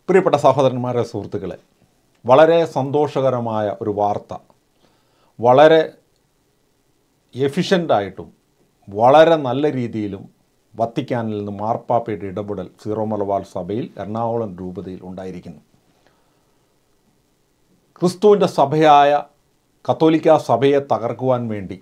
പ്രിയപ്പെട്ട സഹോദരന്മാരെ സുഹൃത്തുക്കളെ വളരെ സന്തോഷകരമായ ഒരു വാർത്ത വളരെ എഫിഷ്യൻ്റായിട്ടും വളരെ നല്ല രീതിയിലും വത്തിക്കാനിൽ നിന്ന് മാർപ്പാപ്പയുടെ ഇടപെടൽ സീറോ മലബാർ സഭയിൽ എറണാകുളം രൂപതയിൽ ഉണ്ടായിരിക്കുന്നു ക്രിസ്തുവിൻ്റെ സഭയായ കത്തോലിക്ക സഭയെ തകർക്കുവാൻ വേണ്ടി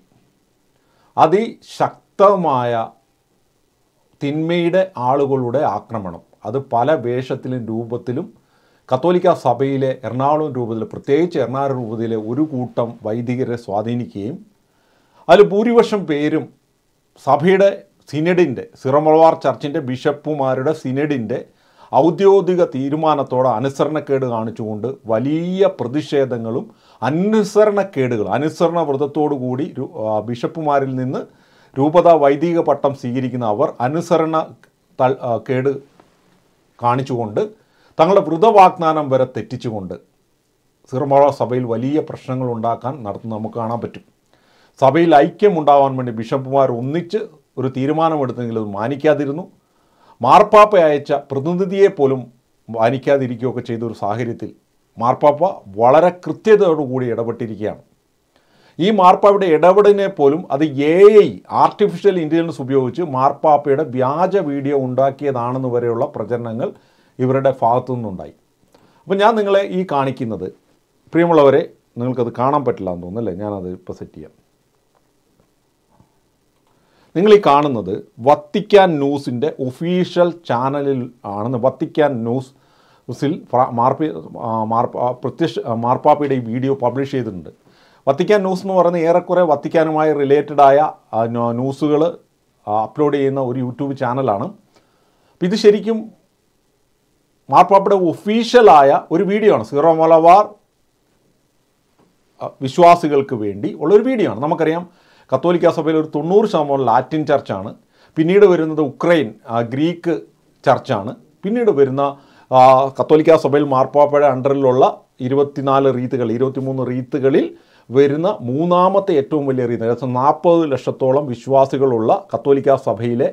അതിശക്തമായ തിന്മയുടെ ആളുകളുടെ ആക്രമണം അത് പല വേഷത്തിലും രൂപത്തിലും കത്തോലിക്ക സഭയിലെ എറണാകുളം രൂപതയിൽ പ്രത്യേകിച്ച് എറണാകുളം രൂപതയിലെ ഒരു കൂട്ടം വൈദികരെ സ്വാധീനിക്കുകയും അതിൽ ഭൂരിപക്ഷം പേരും സഭയുടെ സിനഡിൻ്റെ സിറമളവാർ ചർച്ചിൻ്റെ ബിഷപ്പുമാരുടെ സിനഡിൻ്റെ ഔദ്യോഗിക തീരുമാനത്തോടെ അനുസരണക്കേട് കാണിച്ചുകൊണ്ട് വലിയ പ്രതിഷേധങ്ങളും അനുസരണക്കേടുകൾ അനുസരണ വ്രതത്തോടു കൂടി രു- ആ, ബിഷപ്പുമാരിൽ നിന്ന് രൂപത വൈദിക പട്ടം സ്വീകരിക്കുന്ന അവർ അനുസരണ തൾ- ആ, കേട് കാണിച്ചുകൊണ്ട് തങ്ങളുടെ വ്രതവാഗ്ദാനം വരെ തെറ്റിച്ചുകൊണ്ട് സിറമോള സഭയിൽ വലിയ പ്രശ്നങ്ങൾ ഉണ്ടാക്കാൻ നടത്തുന്ന നമുക്ക് കാണാൻ പറ്റും സഭയിൽ ഐക്യമുണ്ടാവാൻ വേണ്ടി ബിഷപ്പുമാർ ഒന്നിച്ച് ഒരു തീരുമാനമെടുത്തെങ്കിലും അത് മാനിക്കാതിരുന്നു മാർപ്പാപ്പ അയച്ച പ്രതിനിധിയെ പോലും മാനിക്കാതിരിക്കുകയൊക്കെ ചെയ്ത ഒരു സാഹചര്യത്തിൽ മാർപ്പാപ്പ വളരെ കൃത്യതയോടുകൂടി ഇടപെട്ടിരിക്കുകയാണ് ഈ മാർപ്പാപ്പയുടെ ഇടപെടലിനെ പോലും അത് എ ഐ ആർട്ടിഫിഷ്യൽ ഇൻ്റലിജൻസ് ഉപയോഗിച്ച് മാർപ്പാപ്പയുടെ വ്യാജ വീഡിയോ ഉണ്ടാക്കിയതാണെന്ന് വരെയുള്ള പ്രചരണങ്ങൾ ഇവരുടെ ഭാഗത്തു നിന്നുണ്ടായി അപ്പോൾ ഞാൻ നിങ്ങളെ ഈ കാണിക്കുന്നത് പ്രിയമുള്ളവരെ നിങ്ങൾക്കത് കാണാൻ പറ്റില്ല എന്ന് തോന്നുന്നല്ലേ ഞാനത് ഇപ്പോൾ സെറ്റ് ചെയ്യാം നിങ്ങൾ ഈ കാണുന്നത് വത്തിക്കാൻ ന്യൂസിൻ്റെ ഒഫീഷ്യൽ ചാനലിൽ ആണെന്ന് വത്തിക്കാൻ ന്യൂസിൽ മാർപ്പി ആ, മാർപ്പ പ്രത്യക്ഷ ആ, മാർപ്പാപ്പയുടെ ഈ വീഡിയോ പബ്ലിഷ് ചെയ്തിട്ടുണ്ട് വത്തിക്കാൻ ന്യൂസ് എന്ന് പറയുന്നത് ഏറെക്കുറെ വത്തിക്കാനുമായി റിലേറ്റഡായ ന്യൂസുകൾ അപ്ലോഡ് ചെയ്യുന്ന ഒരു യൂട്യൂബ് ചാനലാണ് അപ്പോൾ ഇത് ശരിക്കും മാർപ്പാപ്പയുടെ ഒഫീഷ്യലായ ഒരു വീഡിയോ ആണ് സീറോ മലബാർ അഹ് വിശ്വാസികൾക്ക് വേണ്ടി ഉള്ളൊരു വീഡിയോ ആണ് നമുക്കറിയാം കത്തോലിക്ക സഭയിൽ ഒരു തൊണ്ണൂറ് ശതമാനം ലാറ്റിൻ ചർച്ചാണ് പിന്നീട് വരുന്നത് ഉക്രൈൻ ആ, ഗ്രീക്ക് ചർച്ചാണ് പിന്നീട് വരുന്ന ആ, കത്തോലിക്ക സഭയിൽ മാർപ്പാപ്പയുടെ അണ്ടറിലുള്ള ഇരുപത്തിനാല് റീത്തുകൾ ഇരുപത്തിമൂന്ന് റീത്തുകളിൽ വരുന്ന മൂന്നാമത്തെ ഏറ്റവും വലിയ റീത്ത് ഏകദേശം നാൽപ്പത് ലക്ഷത്തോളം വിശ്വാസികളുള്ള കത്തോലിക്ക സഭയിലെ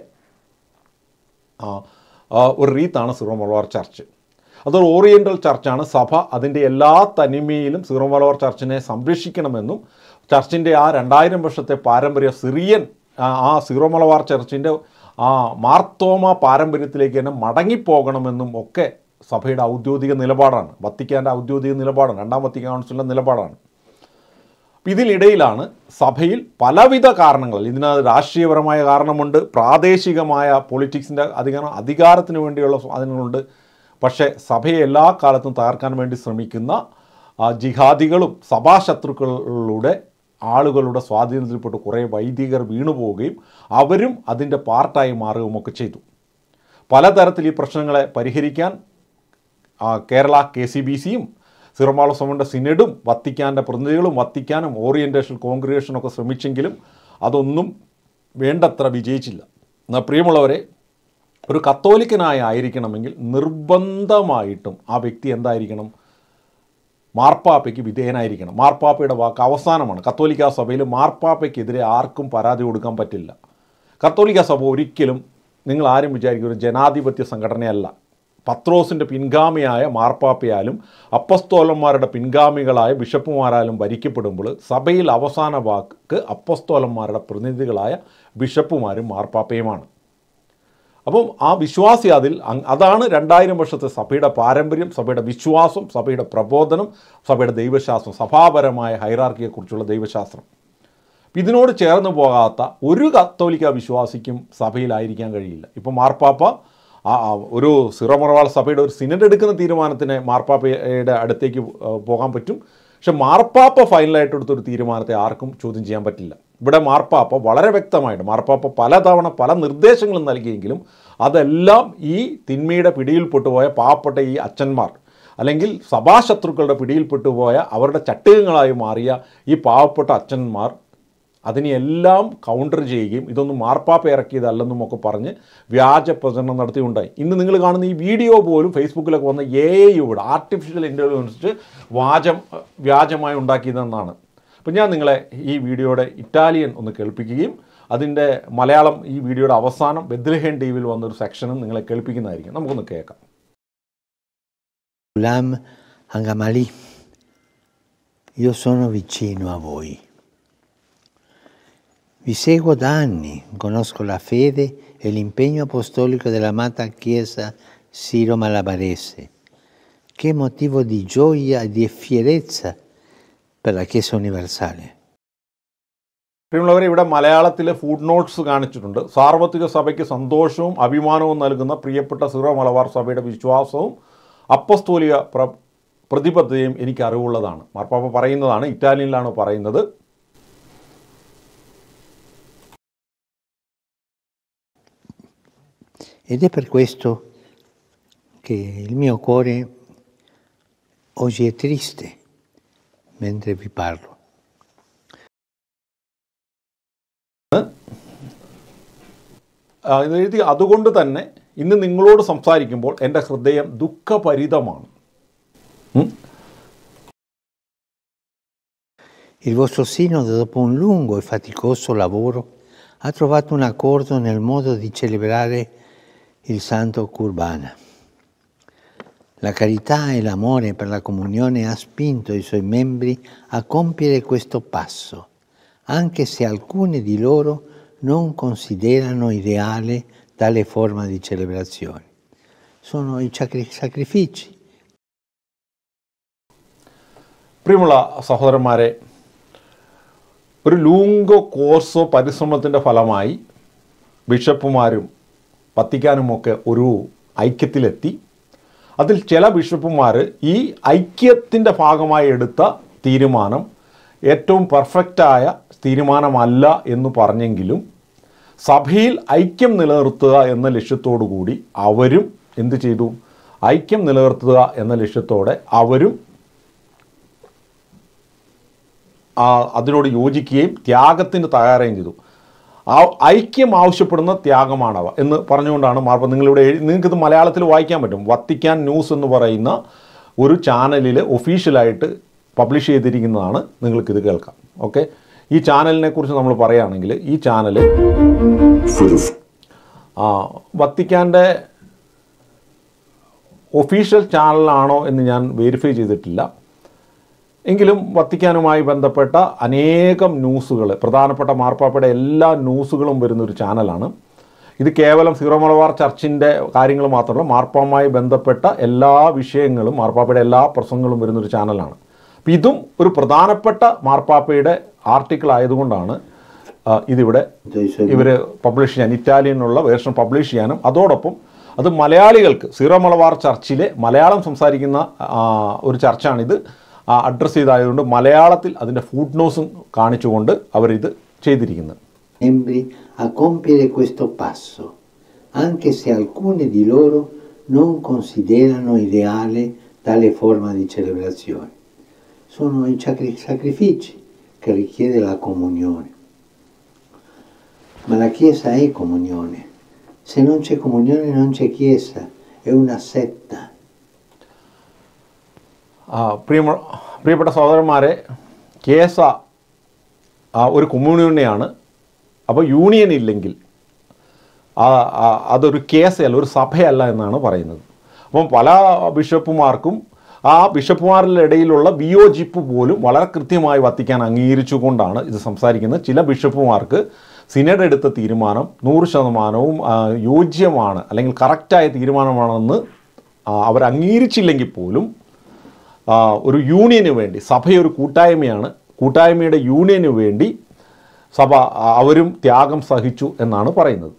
ആ, ആ, ഒരു റീത്താണ് സീറോ മലബാർ ചർച്ച് അതൊരു ഓറിയൻ്റൽ ചർച്ചാണ് സഭ അതിൻ്റെ എല്ലാ തനിമയിലും സീറോ മലബാർ ചർച്ചിനെ സംരക്ഷിക്കണമെന്നും ചർച്ചിൻ്റെ ആ രണ്ടായിരം വർഷത്തെ പാരമ്പര്യ സിറിയൻ ആ, ആ സീറോ മലബാർ ചർച്ചിൻ്റെ ആ മാർത്തോമ പാരമ്പര്യത്തിലേക്ക് തന്നെ മടങ്ങിപ്പോകണമെന്നും ഒക്കെ സഭയുടെ ഔദ്യോഗിക നിലപാടാണ് വത്തിക്കാൻ്റെ ഔദ്യോഗിക നിലപാടാണ് രണ്ടാം വത്തിക്കാൻ കൗൺസിലിൻ്റെ നിലപാടാണ് അപ്പം ഇതിനിടയിലാണ് സഭയിൽ പലവിധ കാരണങ്ങൾ ഇതിനകത്ത് രാഷ്ട്രീയപരമായ കാരണമുണ്ട് പ്രാദേശികമായ പൊളിറ്റിക്സിൻ്റെ അധികാരം അധികാരത്തിന് വേണ്ടിയുള്ള സ്വാധീനങ്ങളുണ്ട് പക്ഷേ സഭയെ എല്ലാ കാലത്തും തകർക്കാൻ വേണ്ടി ശ്രമിക്കുന്ന ആ, ജിഹാദികളും സഭാശത്രുക്കളുടെ ആളുകളുടെ സ്വാധീനത്തിൽപ്പെട്ട് കുറേ വൈദികർ വീണുപോവുകയും അവരും അതിൻ്റെ പാർട്ടായി മാറുകയുമൊക്കെ ചെയ്തു പലതരത്തിൽ ഈ പ്രശ്നങ്ങളെ പരിഹരിക്കാൻ ആ, കേരള കെ സി ബി സിയും സിറമാളസോമൻ്റെ സിനഡും വത്തിക്കാൻ്റെ പ്രതിനിധികളും വത്തിക്കാനും ഓറിയൻറ്റേഷൻ കോൺഗ്രിഗേഷനും ഒക്കെ ശ്രമിച്ചെങ്കിലും അതൊന്നും വേണ്ടത്ര വിജയിച്ചില്ല എന്നാൽ പ്രിയമുള്ളവരെ ഒരു കത്തോലിക്കനായി ആയിരിക്കണമെങ്കിൽ നിർബന്ധമായിട്ടും ആ വ്യക്തി എന്തായിരിക്കണം മാർപ്പാപ്പയ്ക്ക് വിധേയനായിരിക്കണം മാർപ്പാപ്പയുടെ വാക്ക് അവസാനമാണ് കത്തോലിക്ക സഭയിൽ മാർപ്പാപ്പയ്ക്കെതിരെ ആർക്കും പരാതി കൊടുക്കാൻ പറ്റില്ല കത്തോലിക്ക സഭ ഒരിക്കലും നിങ്ങൾ ആരും വിചാരിക്കും ഒരു ജനാധിപത്യ സംഘടനയല്ല പത്രോസിൻ്റെ പിൻഗാമിയായ മാർപ്പാപ്പയാലും അപ്പസ്തോലന്മാരുടെ പിൻഗാമികളായ ബിഷപ്പുമാരാലും ഭരിക്കപ്പെടുമ്പോൾ സഭയിൽ അവസാന വാക്ക് അപ്പസ്തോലന്മാരുടെ പ്രതിനിധികളായ ബിഷപ്പുമാരും മാർപ്പാപ്പയുമാണ് അപ്പം ആ വിശ്വാസി അതിൽ അങ് അതാണ് രണ്ടായിരം വർഷത്തെ സഭയുടെ പാരമ്പര്യം സഭയുടെ വിശ്വാസം സഭയുടെ പ്രബോധനം സഭയുടെ ദൈവശാസ്ത്രം സഭാപരമായ ഹൈറാർക്കിയെക്കുറിച്ചുള്ള ദൈവശാസ്ത്രം ഇതിനോട് ചേർന്ന് പോകാത്ത ഒരു കത്തോലിക്ക വിശ്വാസിക്കും സഭയിലായിരിക്കാൻ കഴിയില്ല ഇപ്പം മാർപ്പാപ്പ ആ ആ ഒരു സിറമറവാൾ സഭയുടെ ഒരു സിനഡ് എടുക്കുന്ന തീരുമാനത്തിന് മാർപ്പാപ്പയുടെ അടുത്തേക്ക് ആ, പോകാൻ പറ്റും പക്ഷെ മാർപ്പാപ്പ ഫൈനലായിട്ട് എടുത്തൊരു തീരുമാനത്തെ ആർക്കും ചോദ്യം ചെയ്യാൻ പറ്റില്ല ഇവിടെ മാർപ്പാപ്പ വളരെ വ്യക്തമായിട്ട് മാർപ്പാപ്പ പലതവണ പല നിർദ്ദേശങ്ങളും നൽകിയെങ്കിലും അതെല്ലാം ഈ തിന്മയുടെ പിടിയിൽപ്പെട്ടുപോയ പാവപ്പെട്ട ഈ അച്ഛന്മാർ അല്ലെങ്കിൽ സഭാശത്രുക്കളുടെ പിടിയിൽപ്പെട്ടുപോയ അവരുടെ ചട്ടുകങ്ങളായി മാറിയ ഈ പാവപ്പെട്ട അച്ഛന്മാർ അതിനെയെല്ലാം കൗണ്ടർ ചെയ്യുകയും ഇതൊന്നും മാർപ്പാപ്പ ഇറക്കിയതല്ലെന്നും ഒക്കെ പറഞ്ഞ് വ്യാജ പ്രചരണം നടത്തിയുണ്ടായി ഇന്ന് നിങ്ങൾ കാണുന്ന ഈ വീഡിയോ പോലും ഫേസ്ബുക്കിലൊക്കെ വന്ന എ ഐയുടെ ആർട്ടിഫിഷ്യൽ ഇൻ്റലിജൻസ് വാചം വ്യാജമായി ഉണ്ടാക്കിയതെന്നാണ് അപ്പം ഞാൻ നിങ്ങളെ ഈ വീഡിയോയുടെ ഇറ്റാലിയൻ ഒന്ന് കേൾപ്പിക്കുകയും അതിൻ്റെ മലയാളം ഈ വീഡിയോയുടെ അവസാനം ബെദ്ലഹേൻ ടി വിയിൽ വന്നൊരു സെക്ഷനും നിങ്ങളെ കേൾപ്പിക്കുന്നതായിരിക്കും നമുക്കൊന്ന് കേൾക്കാം Gulam Angamali, io sono vicino a voi. Vi seguo da anni, conosco la fede e l'impegno apostolico dell'amata Chiesa Siro Malabarese. Che motivo di gioia e di fierezza per la Chiesa universale. പ്രിയമുള്ളവരെ ഇവിടെ മലയാളത്തിലെ food notes കാണിച്ചിട്ടുണ്ട് സാർവത്രിക സഭയ്ക്ക് സന്തോഷവും അഭിമാനവും നൽകുന്ന പ്രിയപ്പെട്ട സിറോ മലബാർ സഭയുടെ വിശ്വാസവും അപ്പസ്തോലിക പ്ര പ്രതിബദ്ധതയും എനിക്ക് അറിവുള്ളതാണ് മാർപ്പാപ്പ പറയുന്നതാണ് ഇറ്റാലിയനിലാണ് പറയുന്നത് Ed è per questo che il mio cuore oggi è triste mentre vi parlo. ആ, ഇത് എഴുതി അതുകൊണ്ട് തന്നെ ഇന്ന് നിങ്ങളോട് സംസാരിക്കുമ്പോൾ എൻ്റെ ഹൃദയം ദുഃഖഭരിതമാണ് ഉം? Il vostro sinodo, dopo un lungo e faticoso lavoro, ha trovato un accordo nel modo di celebrare il Santo Curbana. La carità e l'amore per la comunione ha spinto i suoi membri a compiere questo passo, anche se alcuni di loro non considerano ideale tale forma di celebrazione. Sono i sacri- sacrifici പ്രിയമുള്ള സഹോദരന്മാരെ ഒരു ലൂങ്കോ കോഴ്സോ പരിശ്രമത്തിൻ്റെ ഫലമായി ബിഷപ്പുമാരും വത്തിക്കാനുമൊക്കെ ഒരു ഐക്യത്തിലെത്തി അതിൽ ചില ബിഷപ്പുമാർ ഈ ഐക്യത്തിൻ്റെ ഭാഗമായി എടുത്ത തീരുമാനം ഏറ്റവും പെർഫെക്റ്റായ തീരുമാനമല്ല എന്ന് പറഞ്ഞെങ്കിലും സഭയിൽ ഐക്യം നിലനിർത്തുക എന്ന ലക്ഷ്യത്തോടു കൂടി അവരും എന്ത് ചെയ്തു ഐക്യം നിലനിർത്തുക എന്ന ലക്ഷ്യത്തോടെ അവരും ആ അതിനോട് യോജിക്കുകയും ത്യാഗത്തിന് തയ്യാറുകയും ചെയ്തു ആ ഐക്യം ആവശ്യപ്പെടുന്ന ത്യാഗമാണവ എന്ന് പറഞ്ഞുകൊണ്ടാണ് മാർപ്പ നിങ്ങളിവിടെ എഴു- നിങ്ങൾക്കിത് മലയാളത്തിൽ വായിക്കാൻ പറ്റും വത്തിക്കാൻ ന്യൂസ് എന്ന് പറയുന്ന ഒരു ചാനലിൽ ഒഫീഷ്യലായിട്ട് പബ്ലിഷ് ചെയ്തിരിക്കുന്നതാണ് നിങ്ങൾക്കിത് കേൾക്കാം ഓക്കെ ഈ ചാനലിനെ കുറിച്ച് നമ്മൾ പറയുകയാണെങ്കിൽ ഈ ചാനൽ for the ആ വത്തിക്കാൻ്റെ ഒഫീഷ്യൽ ചാനലാണോ എന്ന് ഞാൻ വെരിഫൈ ചെയ്തിട്ടില്ല എങ്കിലും വത്തിക്കാനുമായി ബന്ധപ്പെട്ട അനേകം ന്യൂസുകൾ പ്രധാനപ്പെട്ട മാർപ്പാപ്പയുടെ എല്ലാ ന്യൂസുകളും വരുന്ന ഒരു ചാനലാണ് ഇത് കേവലം സീറോ മലബാർ ചർച്ചിൻ്റെ കാര്യങ്ങൾ മാത്രമല്ല മാർപ്പാവുമായി ബന്ധപ്പെട്ട എല്ലാ വിഷയങ്ങളും മാർപ്പാപ്പയുടെ എല്ലാ പ്രസംഗങ്ങളും വരുന്നൊരു ചാനലാണ് അപ്പം ഇതും ഒരു പ്രധാനപ്പെട്ട മാർപ്പാപ്പയുടെ ആർട്ടിക്കിൾ ആയതുകൊണ്ടാണ് ആ, ഇതിവിടെ i suoi ഇവർ പബ്ലിഷ് ചെയ്യാൻ ഇറ്റാലിയനുള്ള വേർഷൻ പബ്ലിഷ് ചെയ്യാനും അതോടൊപ്പം അത് മലയാളികൾക്ക് സീറോ മലബാർ ചർച്ചിലെ മലയാളം സംസാരിക്കുന്ന ആ, ഒരു ചർച്ചാണിത് അഡ്രസ്സ് ചെയ്തായതുകൊണ്ട് മലയാളത്തിൽ അതിൻ്റെ ഫുഡ് നോസും കാണിച്ചുകൊണ്ട് അവരിത് ചെയ്തിരിക്കുന്നത് membri a compiere questo passo, anche se alcuni di loro non considerano ideale tale forma di celebrazione. Sono i sacri- sacrifici che richiede la comunione. Ma la Chiesa è comunione. Se non c'è comunione non c'è Chiesa, è una setta. ആ, പ്രിയമ പ്രിയപ്പെട്ട സഹോദരന്മാരെ കേസ ആ, ഒരു കമ്മ്യൂണിയനെയാണ് അപ്പോൾ union ഇല്ലെങ്കിൽ ആ, ആ, അതൊരു കേസല്ല ഒരു സഭയല്ല എന്നാണ് പറയുന്നത് അപ്പം പല ബിഷപ്പുമാർക്കും ആ ബിഷപ്പുമാരുടെ ഇടയിലുള്ള വിയോജിപ്പ് പോലും വളരെ കൃത്യമായി വത്തിക്കാൻ അംഗീകരിച്ചുകൊണ്ടാണ് ഇത് സംസാരിക്കുന്നത് ചില ബിഷപ്പുമാർക്ക് സിനഡ് എടുത്ത തീരുമാനം നൂറ് ശതമാനവും ആ, യോജ്യമാണ് അല്ലെങ്കിൽ കറക്റ്റായ തീരുമാനമാണെന്ന് ആ, അവർ അംഗീകരിച്ചില്ലെങ്കിൽ പോലും ആ, ഒരു യൂണിയന് വേണ്ടി സഭയൊരു കൂട്ടായ്മയാണ് കൂട്ടായ്മയുടെ യൂണിയന് വേണ്ടി സഭ ആ, അവരും ത്യാഗം സഹിച്ചു എന്നാണ് പറയുന്നത്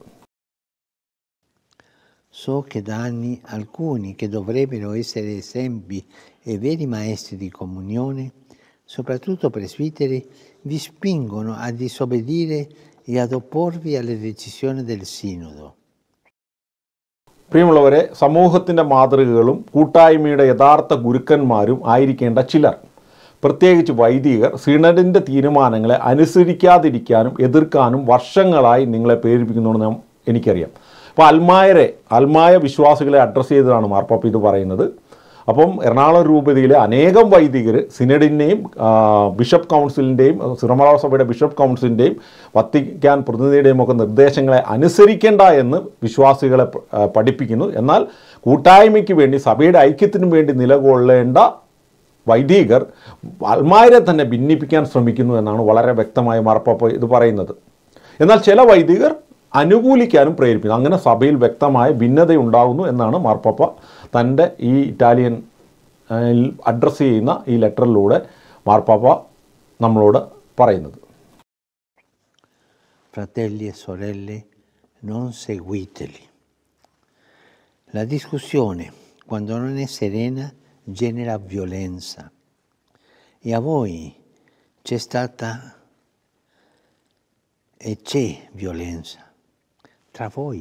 So che da anni alcuni che dovrebbero essere esempi e veri maestri di comunione, soprattutto presbiteri, vi spingono a disobbedire e ad opporvi alle decisioni del Sinodo. പ്രിയമുള്ളവരെ സമൂഹത്തിൻ്റെ മാതൃകകളും കൂട്ടായ്മയുടെ യഥാർത്ഥ ഗുരുക്കന്മാരും ആയിരിക്കേണ്ട ചിലർ പ്രത്യേകിച്ച് വൈദികർ സിനഡിൻ്റെ തീരുമാനങ്ങളെ അനുസരിക്കാതിരിക്കാനും എതിർക്കാനും വർഷങ്ങളായി നിങ്ങളെ പ്രേരിപ്പിക്കുന്നുണ്ടെന്ന് ഞാൻ- എനിക്കറിയാം അപ്പോൾ അൽമായരെ അൽമായ വിശ്വാസികളെ അഡ്രസ്സ് ചെയ്തതാണ് മാർപ്പാപ്പ ഇത് പറയുന്നത് അപ്പം എറണാകുളം രൂപതയിലെ അനേകം വൈദികർ സിനഡിൻ്റെയും ബിഷപ്പ് കൗൺസിലിൻ്റെയും സിറമള സഭയുടെ ബിഷപ്പ് കൗൺസിലിൻ്റെയും വത്തിക്കാൻ പ്രതിനിധിയുടെയും ഒക്കെ നിർദ്ദേശങ്ങളെ അനുസരിക്കേണ്ട എന്ന് വിശ്വാസികളെ പ- ആ, പഠിപ്പിക്കുന്നു എന്നാൽ കൂട്ടായ്മയ്ക്ക് വേണ്ടി സഭയുടെ ഐക്യത്തിനു വേണ്ടി നിലകൊള്ളേണ്ട വൈദികർ അൽമാരെ തന്നെ ഭിന്നിപ്പിക്കാൻ ശ്രമിക്കുന്നു എന്നാണ് വളരെ വ്യക്തമായി മാർപ്പാപ്പ ഇത് പറയുന്നത് എന്നാൽ ചില വൈദികർ അനുകൂലിക്കാനും പ്രേരിപ്പിക്കുന്നു അങ്ങനെ സഭയിൽ വ്യക്തമായ ഭിന്നതയുണ്ടാകുന്നു എന്നാണ് മാർപ്പാപ്പ തൻ്റെ ഈ ഇറ്റാലിയൻ അഡ്രസ്സ് ചെയ്യുന്ന ഈ ലെറ്ററിലൂടെ മാർപ്പാപ്പ നമ്മളോട് പറയുന്നത് Fratelli e sorelle, non seguiteli. La discussione, quando non è serena, genera violenza. E a voi c'è stata e c'è violenza tra voi,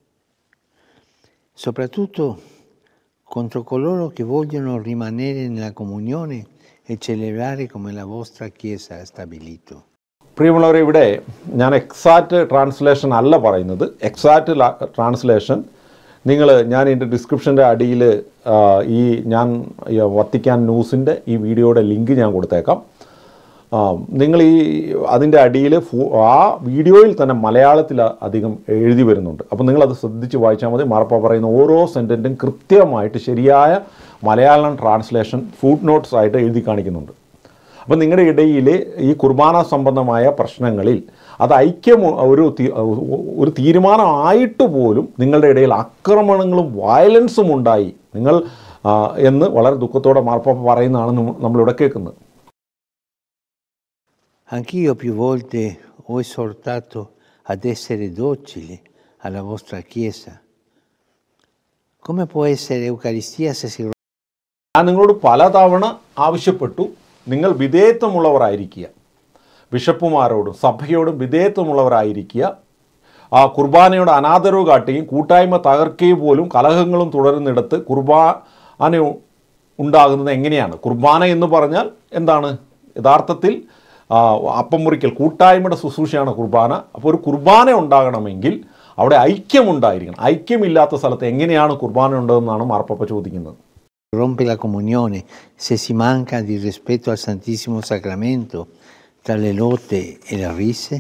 soprattutto contro coloro che vogliono rimanere nella comunione e celebrare come la vostra Chiesa ha stabilito. പ്രിയമുള്ളവരെ ഇവിടെ ഞാൻ exact translation അല്ല പറയുന്നത് exact translation നിങ്ങൾ ഞാൻ എൻ്റെ ഡിസ്ക്രിപ്ഷൻ്റെ അടിയിൽ ഈ ഞാൻ ഈ വത്തിക്കാൻ ന്യൂസിൻ്റെ ഈ വീഡിയോയുടെ ലിങ്ക് ഞാൻ കൊടുത്തേക്കാം ആ, നിങ്ങൾ ഈ അതിൻ്റെ അടിയിൽ ഫു- ആ വീഡിയോയിൽ തന്നെ മലയാളത്തിൽ അധികം എഴുതി വരുന്നുണ്ട് അപ്പോൾ നിങ്ങളത് ശ്രദ്ധിച്ച് വായിച്ചാൽ മതി മാർപ്പ പറയുന്ന ഓരോ സെൻറ്റൻറ്റും കൃത്യമായിട്ട് ശരിയായ മലയാളം ട്രാൻസ്ലേഷൻ ഫുഡ് നോട്ട്സ് ആയിട്ട് എഴുതി കാണിക്കുന്നുണ്ട് അപ്പോൾ നിങ്ങളുടെ ഇടയിൽ ഈ കുർബാന സംബന്ധമായ പ്രശ്നങ്ങളിൽ അത് ഐക്യം ഒരു തീ- ഒരു തീരുമാനമായിട്ട് പോലും നിങ്ങളുടെ ഇടയിൽ ആക്രമണങ്ങളും വയലൻസും ഉണ്ടായി നിങ്ങൾ ആ, എന്ന് വളരെ ദുഃഖത്തോടെ മാർപ്പാപ്പ പറയുന്നതാണ് നമ്മ- നമ്മളിവിടെ കേൾക്കുന്നത് Anch'io più volte ho esortato ad essere docili alla vostra Chiesa. Come può essere Eucaristia se si ഞാൻ നിങ്ങളോട് പലതവണ ആവശ്യപ്പെട്ടു നിങ്ങൾ വിധേയത്വമുള്ളവരായിരിക്കുക ബിഷപ്പുമാരോടും സഭയോടും വിധേയത്വമുള്ളവരായിരിക്കുക ആ കുർബാനയുടെ അനാദരവ് കാട്ടുകയും കൂട്ടായ്മ തകർക്കുകയും പോലും കലഹങ്ങളും തുടരുന്നിടത്ത് കുർബാന ഉണ്ടാകുന്നത് എങ്ങനെയാണ് കുർബാന എന്ന് പറഞ്ഞാൽ എന്താണ് യഥാർത്ഥത്തിൽ ആ, അപ്പം മുറിക്കൽ കൂട്ടായ്മയുടെ ശുശ്രൂഷയാണ് കുർബാന അപ്പോൾ ഒരു കുർബാന ഉണ്ടാകണമെങ്കിൽ അവിടെ ഐക്യമുണ്ടായിരിക്കണം ഐക്യമില്ലാത്ത സ്ഥലത്ത് എങ്ങനെയാണ് കുർബാന ഉണ്ടതെന്നാണ് മാർപ്പാപ്പ ചോദിക്കുന്നത് rompe la comunione, se si manca di rispetto al Santissimo Sacramento tra le lotte e le risse?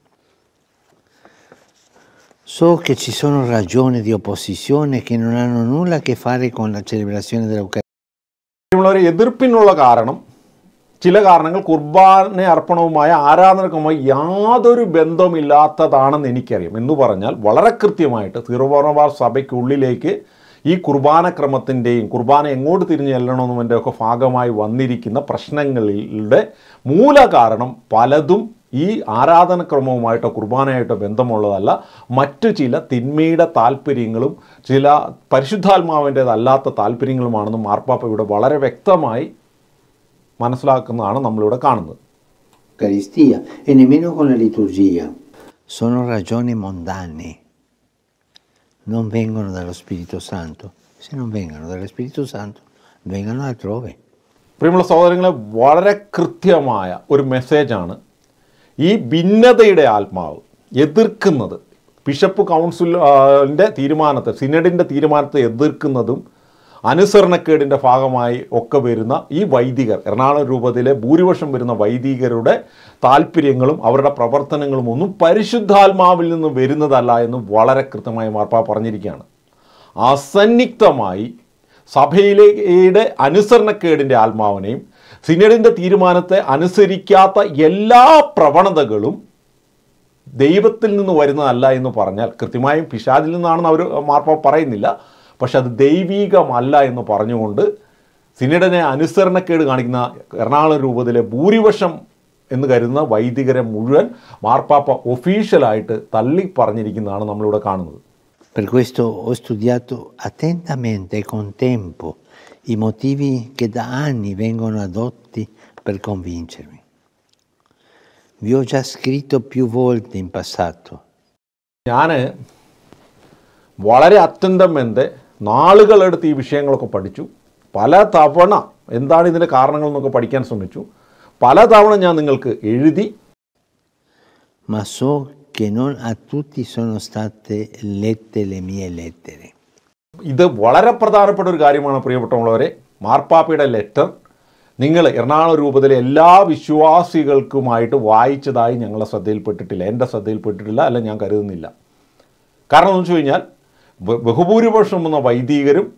So che ci sono ragioni di opposizione che non hanno nulla a che fare con la celebrazione dell'Eucaristia. പ്രിയമുള്ളവരെ എതിർപ്പിനുള്ള കാരണം ചില കാരണങ്ങൾ കുർബാന അർപ്പണവുമായ ആരാധനക്കുമായി യാതൊരു ബന്ധമില്ലാത്തതാണെന്ന് എനിക്കറിയാം എന്ന് പറഞ്ഞാൽ വളരെ കൃത്യമായിട്ട് തിരുവോണവാർ സഭയ്ക്കുള്ളിലേക്ക് ഈ കുർബാന ക്രമത്തിൻ്റെയും കുർബാന എങ്ങോട്ട് തിരിഞ്ഞു ചെല്ലണമെന്നതിൻ്റെ ഒക്കെ ഭാഗമായി വന്നിരിക്കുന്ന പ്രശ്നങ്ങളുടെ മൂല കാരണം പലതും ഈ ആരാധനക്രമവുമായിട്ടോ കുർബാനയായിട്ടോ ബന്ധമുള്ളതല്ല മറ്റു ചില തിന്മയുടെ താല്പര്യങ്ങളും ചില പരിശുദ്ധാത്മാവിൻ്റേതല്ലാത്ത താല്പര്യങ്ങളുമാണെന്ന് മാർപ്പാപ്പ ഇവിടെ വളരെ വ്യക്തമായി മനസ്സിലാക്കുന്നതാണ് നമ്മളിവിടെ കാണുന്നത് Eucaristia e nemmeno con la liturgia. Sono ragioni mondane, non vengono dallo Spirito Santo. Se non vengono dallo Spirito Santo, vengano altrove. പ്രിയമുള്ള സഹോദരങ്ങളെ വളരെ കൃത്യമായ ഒരു മെസ്സേജാണ് ഈ ഭിന്നതയുടെ ആത്മാവ് എതിർക്കുന്നത് ബിഷപ്പ് കൗൺസിലിൻ്റെ തീരുമാനത്തെ സിനഡിൻ്റെ തീരുമാനത്തെ എതിർക്കുന്നതും അനുസരണക്കേടിൻ്റെ ഭാഗമായി ഒക്കെ വരുന്ന ഈ വൈദികർ എറണാകുളം രൂപതയിലെ ഭൂരിപക്ഷം വരുന്ന വൈദികരുടെ താല്പര്യങ്ങളും അവരുടെ പ്രവർത്തനങ്ങളും ഒന്നും പരിശുദ്ധാത്മാവിൽ നിന്ന് വരുന്നതല്ല എന്ന് വളരെ കൃത്യമായി മാർപ്പാ പറഞ്ഞിരിക്കുകയാണ് അസന്നിഗ്ധമായി സഭയിലെ അനുസരണക്കേടിൻ്റെ ആത്മാവിനെയും സിനഡിൻ്റെ തീരുമാനത്തെ അനുസരിക്കാത്ത എല്ലാ പ്രവണതകളും ദൈവത്തിൽ നിന്ന് വരുന്നതല്ല എന്ന് പറഞ്ഞാൽ കൃത്യമായും പിശാചിൽ നിന്നാണെന്ന് അവർ മാർപ്പ പറയുന്നില്ല പക്ഷെ അത് ദൈവീകമല്ല എന്ന് പറഞ്ഞുകൊണ്ട് സിനഡിനെ അനുസരണക്കേട് കാണിക്കുന്ന എറണാകുളം രൂപത്തിലെ ഭൂരിപക്ഷം എന്ന് കരുതുന്ന വൈദികരെ മുഴുവൻ മാർപ്പാപ്പ ഒഫീഷ്യലായിട്ട് തള്ളി പറഞ്ഞിരിക്കുന്നതാണ് നമ്മളിവിടെ കാണുന്നത് Per questo ho studiato attentamente e con tempo i motivi che da anni vengono adotti per convincermi. Vi ho già scritto più volte in passato. ഞാൻ വളരെ അത്യന്തം എൻ്റെ നാളുകളെടുത്ത് ഈ വിഷയങ്ങളൊക്കെ പഠിച്ചു പല തവണ എന്താണ് ഇതിൻ്റെ കാരണങ്ങൾ എന്നൊക്കെ പഠിക്കാൻ ശ്രമിച്ചു പല തവണ ഞാൻ നിങ്ങൾക്ക് എഴുതി ma so che non a tutti sono state lette le mie lettere. ഇത് വളരെ പ്രധാനപ്പെട്ട ഒരു കാര്യമാണ് പ്രിയപ്പെട്ടവരെ മാർപ്പാപ്പയുടെ ലെറ്റർ നിങ്ങൾ എറണാകുളം രൂപത്തിലെ എല്ലാ വിശ്വാസികൾക്കുമായിട്ട് വായിച്ചതായി ഞങ്ങളുടെ ശ്രദ്ധയിൽപ്പെട്ടിട്ടില്ല എൻ്റെ ശ്രദ്ധയിൽപ്പെട്ടിട്ടില്ല അല്ല ഞാൻ കരുതുന്നില്ല കാരണം എന്ന് വെച്ച് കഴിഞ്ഞാൽ ബ- ബഹുഭൂരിപക്ഷം വന്ന വൈദികരും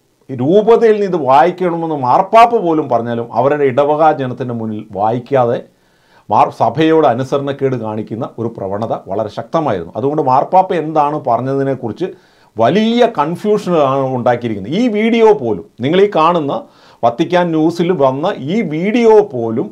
രൂപതയിൽ നിന്ന് ഇത് വായിക്കണമെന്ന് മാർപ്പാപ്പ പോലും പറഞ്ഞാലും അവരുടെ ഇടവക ജനത്തിൻ്റെ മുന്നിൽ വായിക്കാതെ മാർ സഭയോട് അനുസരണക്കേട് കാണിക്കുന്ന ഒരു പ്രവണത വളരെ ശക്തമായിരുന്നു അതുകൊണ്ട് മാർപ്പാപ്പ എന്താണ് പറഞ്ഞതിനെക്കുറിച്ച് വലിയ കൺഫ്യൂഷനാണ് ഉണ്ടാക്കിയിരിക്കുന്നത് ഈ വീഡിയോ പോലും നിങ്ങൾ ഈ കാണുന്ന വത്തിക്കാൻ ന്യൂസിൽ വന്ന ഈ വീഡിയോ പോലും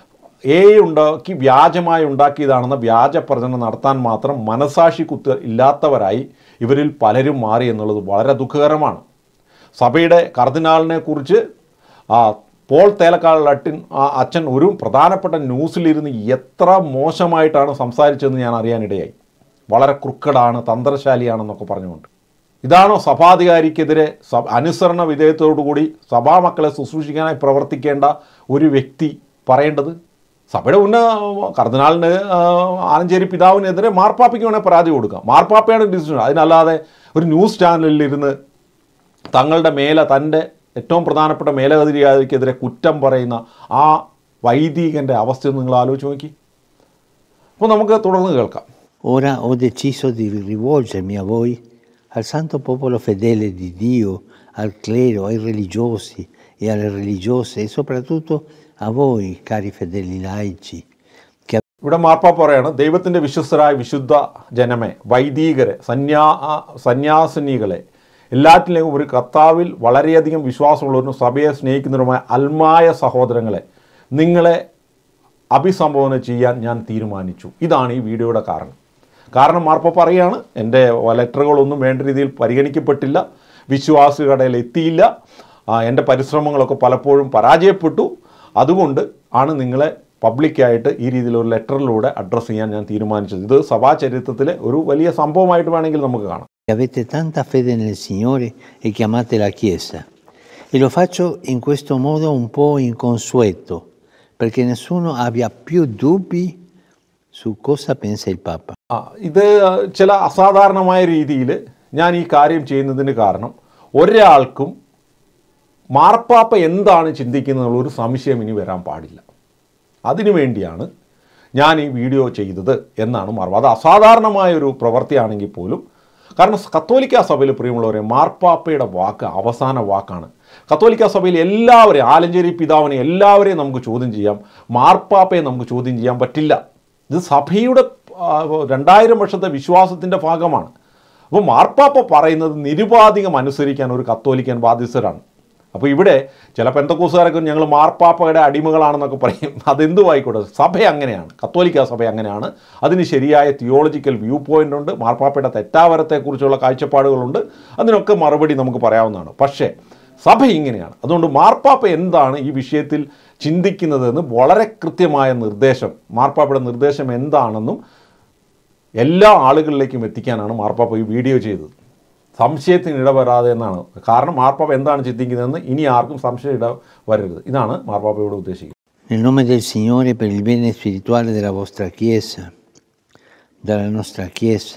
എ ഉണ്ടാക്കി വ്യാജമായി ഉണ്ടാക്കിയതാണെന്ന വ്യാജ പ്രചരണം നടത്താൻ മാത്രം മനസാക്ഷി കുത്ത് ഇല്ലാത്തവരായി ഇവരിൽ പലരും മാറി എന്നുള്ളത് വളരെ ദുഃഖകരമാണ് സഭയുടെ കർദിനാളിനെ കുറിച്ച് ആ, പോൾ തേലക്കാൾ ലട്ടിൻ ആ അച്ഛൻ ഒരു പ്രധാനപ്പെട്ട ന്യൂസിലിരുന്ന് എത്ര മോശമായിട്ടാണ് സംസാരിച്ചതെന്ന് ഞാൻ അറിയാനിടയായി വളരെ ക്രുക്കഡാണ് തന്ത്രശാലിയാണെന്നൊക്കെ പറഞ്ഞുകൊണ്ട് ഇതാണോ സഭാധികാരിക്കെതിരെ സ അനുസരണ വിധേയത്തോടുകൂടി സഭാമക്കളെ ശുശ്രൂഷിക്കാനായി പ്രവർത്തിക്കേണ്ട ഒരു വ്യക്തി പറയേണ്ടത് സഭയുടെ ഉന്ന കർദിനാളിന് ആ, ആലഞ്ചേരി പിതാവിനെതിരെ മാർപ്പാപ്പയ്ക്ക് വേണേൽ പരാതി കൊടുക്കാം മാർപ്പാപ്പയാണ് ഡിസിഷൻ അതിനല്ലാതെ ഒരു ന്യൂസ് ചാനലിൽ ഇരുന്ന് തങ്ങളുടെ മേലെ തൻ്റെ ഏറ്റവും പ്രധാനപ്പെട്ട മേലധികാരിക്കെതിരെ കുറ്റം പറയുന്ന ആ വൈദികൻ്റെ അവസ്ഥ നിങ്ങൾ ആലോചിച്ച് നോക്കി അപ്പോൾ നമുക്ക് തുടർന്ന് കേൾക്കാം Ora ho deciso di rivolgermi a voi, al santo popolo fedele di Dio, al clero, ai religiosi e alle religiose e soprattutto a voi, cari fedeli laici, che ഇവിടെ മാർപ്പാപ്പ പറയാണ് ദൈവത്തിൻ്റെ വിശ്വസ്തരായ വിശുദ്ധ ജനമെ വൈദികരെ സന്യാ സന്യാസിനികളെ എല്ലാറ്റിലേക്കും ഒരു കർത്താവിൽ വളരെയധികം വിശ്വാസമുള്ളവരും സഭയെ സ്നേഹിക്കുന്നവരുമായ അൽമായ സഹോദരങ്ങളെ നിങ്ങളെ അഭിസംബോധന ചെയ്യാൻ ഞാൻ തീരുമാനിച്ചു ഇതാണ് ഈ വീഡിയോയുടെ കാരണം കാരണം മാർപ്പാപ്പ പറയാണ് എൻ്റെ ലെറ്ററുകളൊന്നും വേണ്ട രീതിയിൽ പരിഗണിക്കപ്പെട്ടില്ല വിശ്വാസികളുടെ ഇടയിൽ എത്തിയില്ല ആ, എൻ്റെ പരിശ്രമങ്ങളൊക്കെ പലപ്പോഴും പരാജയപ്പെട്ടു അതുകൊണ്ട് ആണ് നിങ്ങളെ പബ്ലിക്കായിട്ട് ഈ രീതിയിൽ ഒരു ലെറ്ററിലൂടെ അഡ്രസ്സ് ചെയ്യാൻ ഞാൻ തീരുമാനിച്ചത് ഇത് സഭാ ചരിത്രത്തിലെ ഒരു വലിയ സംഭവമായിട്ട് വേണമെങ്കിൽ നമുക്ക് കാണാം avete tanta fede nel Signore e chiamate la Chiesa. E lo faccio in questo modo un po' inconsueto, perché nessuno abbia più dubbi su cosa pensa il Papa. ആ ഇത് ചില അസാധാരണമായ രീതിയിൽ ഞാൻ ഈ കാര്യം ചെയ്യുന്നതിന് കാരണം ഒരാൾക്കും മാർപ്പാപ്പ എന്താണ് ചിന്തിക്കുന്നത് ഒരു സംശയം ഇനി വരാൻ പാടില്ല അതിനു വേണ്ടിയാണ് ഞാൻ ഈ വീഡിയോ ചെയ്തത് എന്നാണ് മാർപ്പ അത് അസാധാരണമായ ഒരു പ്രവൃത്തിയാണെങ്കിൽ പോലും കാരണം കത്തോലിക്ക സഭയിൽ പ്രിയമുള്ളവരെ മാർപ്പാപ്പയുടെ വാക്ക് അവസാന വാക്കാണ് കത്തോലിക്ക സഭയിൽ എല്ലാവരെയും ആലഞ്ചേരി പിതാവിനെ എല്ലാവരെയും നമുക്ക് ചോദ്യം ചെയ്യാം മാർപ്പാപ്പയെ നമുക്ക് ചോദ്യം ചെയ്യാൻ പറ്റില്ല ഇത് സഭയുടെ ആ, രണ്ടായിരം വർഷത്തെ വിശ്വാസത്തിൻ്റെ ഭാഗമാണ് അപ്പോൾ മാർപ്പാപ്പ പറയുന്നത് നിരുപാധികം അനുസരിക്കാൻ ഒരു കത്തോലിക്കൻ ബാധ്യസ്ഥരാണ് അപ്പോൾ ഇവിടെ ചില പെന്തക്കോസുകാരൊക്കെ ഞങ്ങൾ മാർപ്പാപ്പയുടെ അടിമകളാണെന്നൊക്കെ പറയും അതെന്തുമായിക്കോട്ടെ സഭ അങ്ങനെയാണ് കത്തോലിക്ക സഭ അങ്ങനെയാണ് അതിന് ശരിയായ തിയോളജിക്കൽ വ്യൂ പോയിൻ്റ് ഉണ്ട് മാർപ്പാപ്പയുടെ തെറ്റാവരത്തെക്കുറിച്ചുള്ള കാഴ്ചപ്പാടുകളുണ്ട് അതിനൊക്കെ മറുപടി നമുക്ക് പറയാവുന്നതാണ് പക്ഷേ സഭ ഇങ്ങനെയാണ് അതുകൊണ്ട് മാർപ്പാപ്പ എന്താണ് ഈ വിഷയത്തിൽ ചിന്തിക്കുന്നതെന്ന് വളരെ കൃത്യമായ നിർദ്ദേശം മാർപ്പാപ്പയുടെ നിർദ്ദേശം എന്താണെന്നും എല്ലാ ആളുകളിലേക്കും എത്തിക്കാനാണ് മാർപ്പാപ്പ ഈ വീഡിയോ ചെയ്തത് സംശയത്തിന് ഇടവരാതെ എന്നാണ് കാരണം മാർപ്പാപ്പ എന്താണ് ചിന്തിക്കുന്നതെന്ന് ഇനി ആർക്കും സംശയം ഇട വരരുത് ഇതാണ് മാർപ്പാപ്പയോട് ഉദ്ദേശിക്കുന്നത് Nel nome del Signore per il bene spirituale della vostra Chiesa, della nostra Chiesa,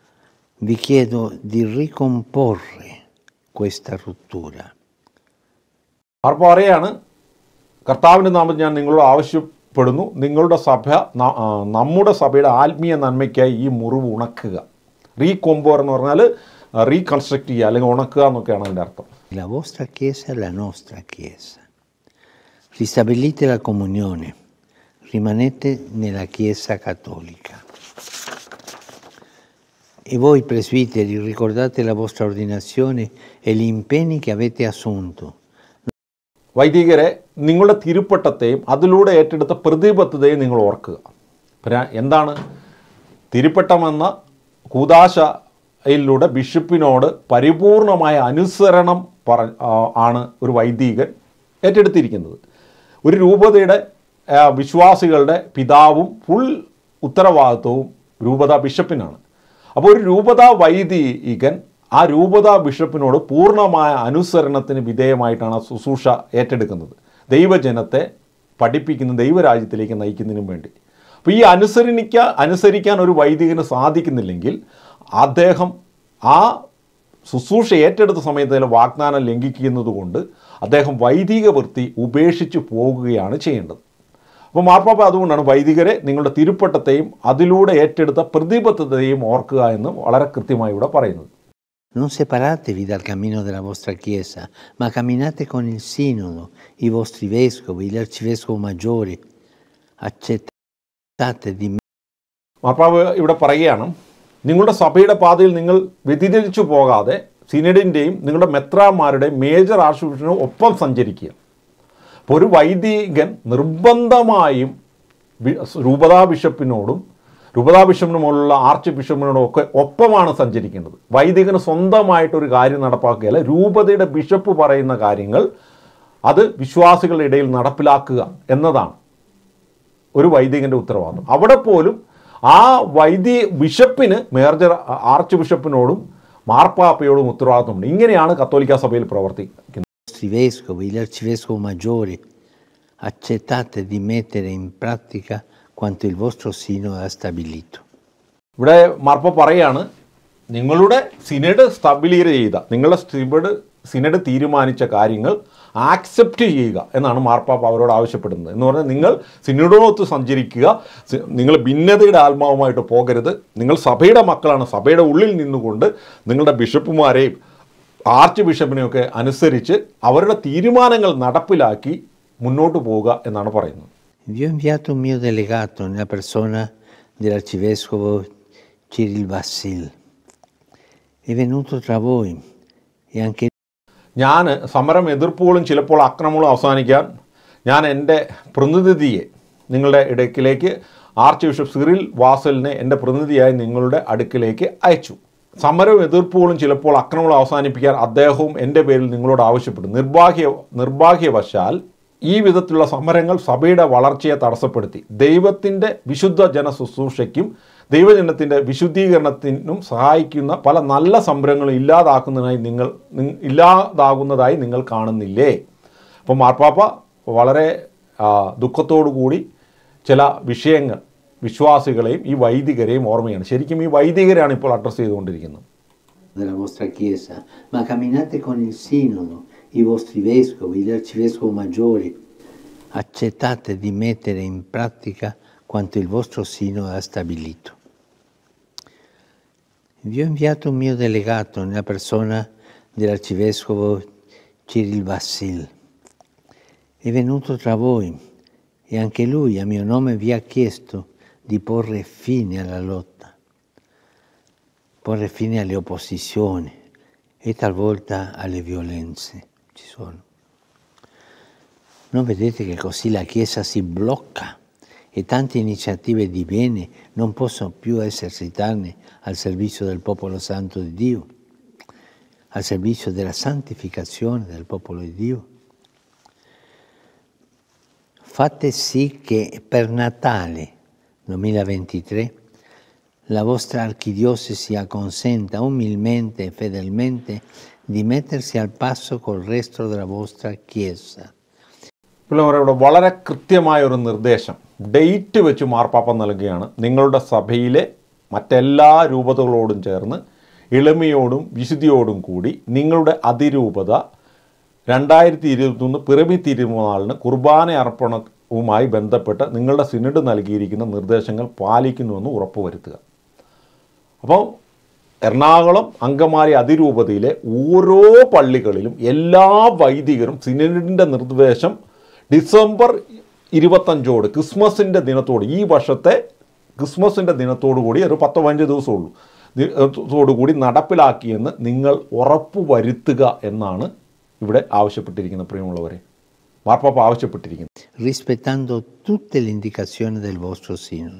vi chiedo di ricomporre questa rottura. മാർപ്പാപ്പ പറയാണ് കർത്താവിൻ്റെ നാമത്തിൽ ഞാൻ നിങ്ങളോട് ആവശ്യപ്പെടുന്നു നിങ്ങളുടെ സഭ ന- ആ, നമ്മുടെ സഭയുടെ ആത്മീയ നന്മയ്ക്കായി ഈ മുറിവ് ഉണക്കുക റീകൊമ്പോർ എന്ന് പറഞ്ഞാൽ റീകൺസ്ട്രക്ട് ചെയ്യുക അല്ലെങ്കിൽ ഉണക്കുക എന്നൊക്കെയാണ് അതിൻ്റെ അർത്ഥം La vostra Chiesa è la nostra Chiesa. Ristabilite la comunione, rimanete nella Chiesa cattolica. E voi presbiteri ricordate la vostra ordinazione e gli impegni che avete assunto. വൈദികരെ നിങ്ങളുടെ തിരുപ്പട്ടത്തെയും അതിലൂടെ ഏറ്റെടുത്ത പ്രതിബദ്ധതയും നിങ്ങൾ ഓർക്കുക പിന്നെ എന്താണ് തിരുപ്പട്ടമെന്ന കൂതാശയിലൂടെ ബിഷപ്പിനോട് പരിപൂർണമായ അനുസരണം പറ ആ, ആണ് ഒരു വൈദികൻ ഏറ്റെടുത്തിരിക്കുന്നത് ഒരു രൂപതയുടെ ആ, വിശ്വാസികളുടെ പിതാവും ഫുൾ ഉത്തരവാദിത്വവും രൂപത ബിഷപ്പിനാണ് അപ്പോൾ ഒരു രൂപത വൈദികൻ ആ രൂപത ബിഷപ്പിനോട് പൂർണ്ണമായ അനുസരണത്തിന് വിധേയമായിട്ടാണ് ആ ശുശ്രൂഷ ഏറ്റെടുക്കുന്നത് ദൈവജനത്തെ പഠിപ്പിക്കുന്ന ദൈവരാജ്യത്തിലേക്ക് നയിക്കുന്നതിനും വേണ്ടി അപ്പോൾ ഈ അനുസരണിക്ക അനുസരിക്കാൻ ഒരു വൈദികന് സാധിക്കുന്നില്ലെങ്കിൽ അദ്ദേഹം ആ ശുശ്രൂഷ ഏറ്റെടുത്ത സമയത്ത് അതിലെ വാഗ്ദാനം ലംഘിക്കുന്നത് കൊണ്ട് അദ്ദേഹം വൈദിക വൃത്തി ഉപേക്ഷിച്ച് പോകുകയാണ് ചെയ്യേണ്ടത് അപ്പോൾ മാർപ്പാപ്പ അതുകൊണ്ടാണ് വൈദികരെ നിങ്ങളുടെ തിരുപ്പട്ടത്തെയും അതിലൂടെ ഏറ്റെടുത്ത പ്രതിബദ്ധതയും ഓർക്കുക എന്ന് വളരെ കൃത്യമായി ഇവിടെ പറയുന്നത് Non separatevi dal cammino della vostra Chiesa, ma camminate con il Sinodo, i vostri vescovi, gli arcivescovi maggiori. Accettate di me മാർപ്പാവ് ഇവിടെ പറയുകയാണ് നിങ്ങളുടെ സഭയുടെ പാതയിൽ നിങ്ങൾ വ്യതിചലിച്ചു പോകാതെ സിനഡിൻ്റെയും നിങ്ങളുടെ മെത്രാന്മാരുടെയും മേജർ ആർച്ച് ബിഷപ്പിനും ഒപ്പം സഞ്ചരിക്കുക അപ്പോൾ ഒരു വൈദികൻ നിർബന്ധമായും ബി- രൂപതാ ബിഷപ്പിനോടും രൂപതാ ബിഷപ്പിന് മുകളിലുള്ള ആർച്ച് ബിഷപ്പിനോടും ഒക്കെ ഒപ്പമാണ് സഞ്ചരിക്കേണ്ടത് വൈദികന് സ്വന്തമായിട്ടൊരു കാര്യം നടപ്പാക്കുകയല്ല രൂപതയുടെ ബിഷപ്പ് പറയുന്ന കാര്യങ്ങൾ അത് വിശ്വാസികളുടെ ഇടയിൽ നടപ്പിലാക്കുക എന്നതാണ് ഒരു വൈദികന്റെ ഉത്തരവാദിത്വം അവിടെ പോലും ആ വൈദി ബിഷപ്പിന് മേജർ ആർച്ച് ബിഷപ്പിനോടും മാർപ്പാപ്പയോടും ഉത്തരവാദിത്വമുണ്ട് ഇങ്ങനെയാണ് കത്തോലിക്ക സഭയിൽ പ്രവർത്തിക്കുന്നത് vostri vescovi, gli arcivescovi maggiori. Accettate di mettere in pratica quanto il vostro Sinodo ha stabilito. ഇവിടെ മാർപ്പ പറയാണ് നിങ്ങളുടെ സിനഡ് സ്റ്റബിലീർ ചെയ്ത നിങ്ങളുടെ സിനഡ് സിനഡ് തീരുമാനിച്ച കാര്യങ്ങൾ ആക്സെപ്റ്റ് ചെയ്യുക എന്നാണ് മാർപ്പാപ്പ അവരോട് ആവശ്യപ്പെടുന്നത് എന്ന് പറഞ്ഞാൽ നിങ്ങൾ സിനഡോടൊത്ത് സഞ്ചരിക്കുക സി- നിങ്ങൾ ഭിന്നതയുടെ ആത്മാവുമായിട്ട് പോകരുത് നിങ്ങൾ സഭയുടെ മക്കളാണ് സഭയുടെ ഉള്ളിൽ നിന്നുകൊണ്ട് നിങ്ങളുടെ ബിഷപ്പുമാരെയും ആർച്ച് ബിഷപ്പിനെയൊക്കെ അനുസരിച്ച് അവരുടെ തീരുമാനങ്ങൾ നടപ്പിലാക്കി മുന്നോട്ട് പോവുക എന്നാണ് പറയുന്നത് Vi ho inviato un mio delegato nella persona dell'arcivescovo Cyril Vassil. È venuto tra voi e anche ഞാൻ സമരം എതിർപ്പുകളും ചിലപ്പോൾ ആക്രമണങ്ങളും അവസാനിക്കാൻ ഞാൻ എൻ്റെ പ്രതിനിധിയെ നിങ്ങളുടെ ഇടയ്ക്കിലേക്ക് ആർച്ച് ബിഷപ്പ് സിറിൽ വാസലിനെ എൻ്റെ പ്രതിനിധിയായി നിങ്ങളുടെ അടുക്കിലേക്ക് അയച്ചു സമരവും എതിർപ്പുകളും ചിലപ്പോൾ ആക്രമണങ്ങളും അവസാനിപ്പിക്കാൻ അദ്ദേഹവും എൻ്റെ പേരിൽ നിങ്ങളോട് ആവശ്യപ്പെട്ടു നിർഭാഗ്യ നിർഭാഗ്യവശാൽ ഈ വിധത്തിലുള്ള സമരങ്ങൾ സഭയുടെ വളർച്ചയെ തടസ്സപ്പെടുത്തി ദൈവത്തിൻ്റെ വിശുദ്ധ ജന ശുശ്രൂഷയ്ക്കും ദൈവജനത്തിൻ്റെ വിശുദ്ധീകരണത്തിനും സഹായിക്കുന്ന പല നല്ല സംരംഭങ്ങളും ഇല്ലാതാക്കുന്നതിനായി നിങ്ങൾ നി- ഇല്ലാതാകുന്നതായി നിങ്ങൾ കാണുന്നില്ലേ അപ്പോൾ മാർപ്പാപ്പ വളരെ ആ, ദുഃഖത്തോടു കൂടി ചില വിഷയങ്ങൾ വിശ്വാസികളെയും ഈ വൈദികരെയും ഓർമ്മയാണ് ശരിക്കും ഈ വൈദികരെയാണ് ഇപ്പോൾ അഡ്രസ്സ് ചെയ്തുകൊണ്ടിരിക്കുന്നത് della vostra Chiesa, ma camminate con il Sinodo, i vostri vescovi, gli arcivescovi maggiori. Accettate di mettere in pratica quanto il vostro Sinodo ha stabilito. Vi ho inviato un mio delegato nella persona dell'arcivescovo Cyril Vassil. È venuto tra voi e anche lui a mio nome vi ha chiesto di porre fine alla lotta porre fine alle opposizioni e talvolta alle violenze. Ci sono. Non vedete che così la Chiesa si blocca e tante iniziative di bene non possono più esercitarne al servizio del popolo santo di Dio, al servizio della santificazione del popolo di Dio? Fate sì che per Natale 2023 la vostra archidiocesi consenta umilmente e fedelmente di mettersi al passo col resto della vostra Chiesa. പിള്ളേരുടെ വളരെ കൃത്യമായ ഒരു നിർദ്ദേശം date വെച്ച് മാർപ്പാപ്പ നൽകുകയാണ് നിങ്ങളുടെ സഭയിലെ മറ്റെല്ലാ രൂപതകളോടും ചേർന്ന് എളിമയോടും വിശുദ്ധിയോടും കൂടി നിങ്ങളുടെ അതിരൂപത രണ്ടായിരത്തി ഇരുപത്തൊന്ന് പിറവി തിരുനാളിന് കുർബാന അർപ്പണവുമായി ബന്ധപ്പെട്ട് നിങ്ങളുടെ സിനഡ് നൽകിയിരിക്കുന്ന നിർദ്ദേശങ്ങൾ പാലിക്കുന്നുവെന്ന് ഉറപ്പുവരുത്തുക അപ്പോൾ എറണാകുളം അങ്കമാലി അതിരൂപതയിലെ ഓരോ പള്ളികളിലും എല്ലാ വൈദികരും സിനഡിൻ്റെ നിർദ്ദേശം ഡിസംബർ ഇരുപത്തഞ്ചോട് ക്രിസ്മസിൻ്റെ ദിനത്തോട് ഈ വർഷത്തെ ക്രിസ്മസിൻ്റെ ദിനത്തോടു കൂടി ഒരു പത്തോ പതിനഞ്ച് ദിവസമുള്ളൂ ദിവസത്തോടുകൂടി നടപ്പിലാക്കിയെന്ന് നിങ്ങൾ ഉറപ്പ് വരുത്തുക എന്നാണ് ഇവിടെ ആവശ്യപ്പെട്ടിരിക്കുന്നത് പ്രിയമുള്ളവരെ മാർപ്പാപ്പ ആവശ്യപ്പെട്ടിരിക്കുന്നത് rispettando tutte le indicazioni del vostro sinodo.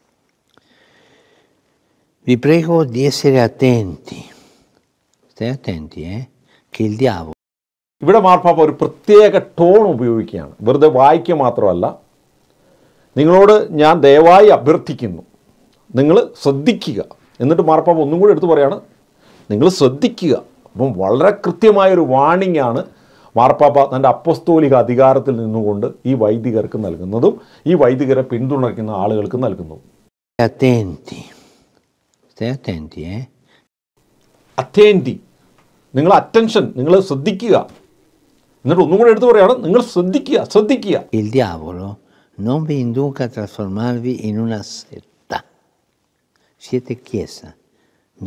Vi prego di essere attenti, stai attenti, eh? che il diavolo ഇവിടെ മാർപ്പാപ്പ ഒരു പ്രത്യേക ടോൺ ഉപയോഗിക്കുകയാണ് വെറുതെ വായിക്കുക മാത്രമല്ല നിങ്ങളോട് ഞാൻ ദയവായി അഭ്യർത്ഥിക്കുന്നു നിങ്ങൾ ശ്രദ്ധിക്കുക എന്നിട്ട് മാർപ്പാപ്പ ഒന്നും കൂടി എടുത്ത് പറയാണ് നിങ്ങൾ ശ്രദ്ധിക്കുക അപ്പം വളരെ കൃത്യമായൊരു വാണിംഗ് ആണ് മാർപ്പാപ്പ തൻ്റെ അപ്പസ്തോലിക അധികാരത്തിൽ നിന്നുകൊണ്ട് ഈ വൈദികർക്ക് നൽകുന്നതും ഈ വൈദികരെ പിന്തുണയ്ക്കുന്ന ആളുകൾക്ക് നൽകുന്നതും attenti, stai attenti, eh? അറ്റേൻറ്റി നിങ്ങൾ അറ്റൻഷൻ നിങ്ങൾ ശ്രദ്ധിക്കുക എന്നിട്ട് ഒന്നും കൂടി എടുത്ത് പറയാണ് നിങ്ങൾ ശ്രദ്ധിക്കുക ശ്രദ്ധിക്കുക Il diavolo non vi induca a trasformarvi in una setta. Siete chiesa, non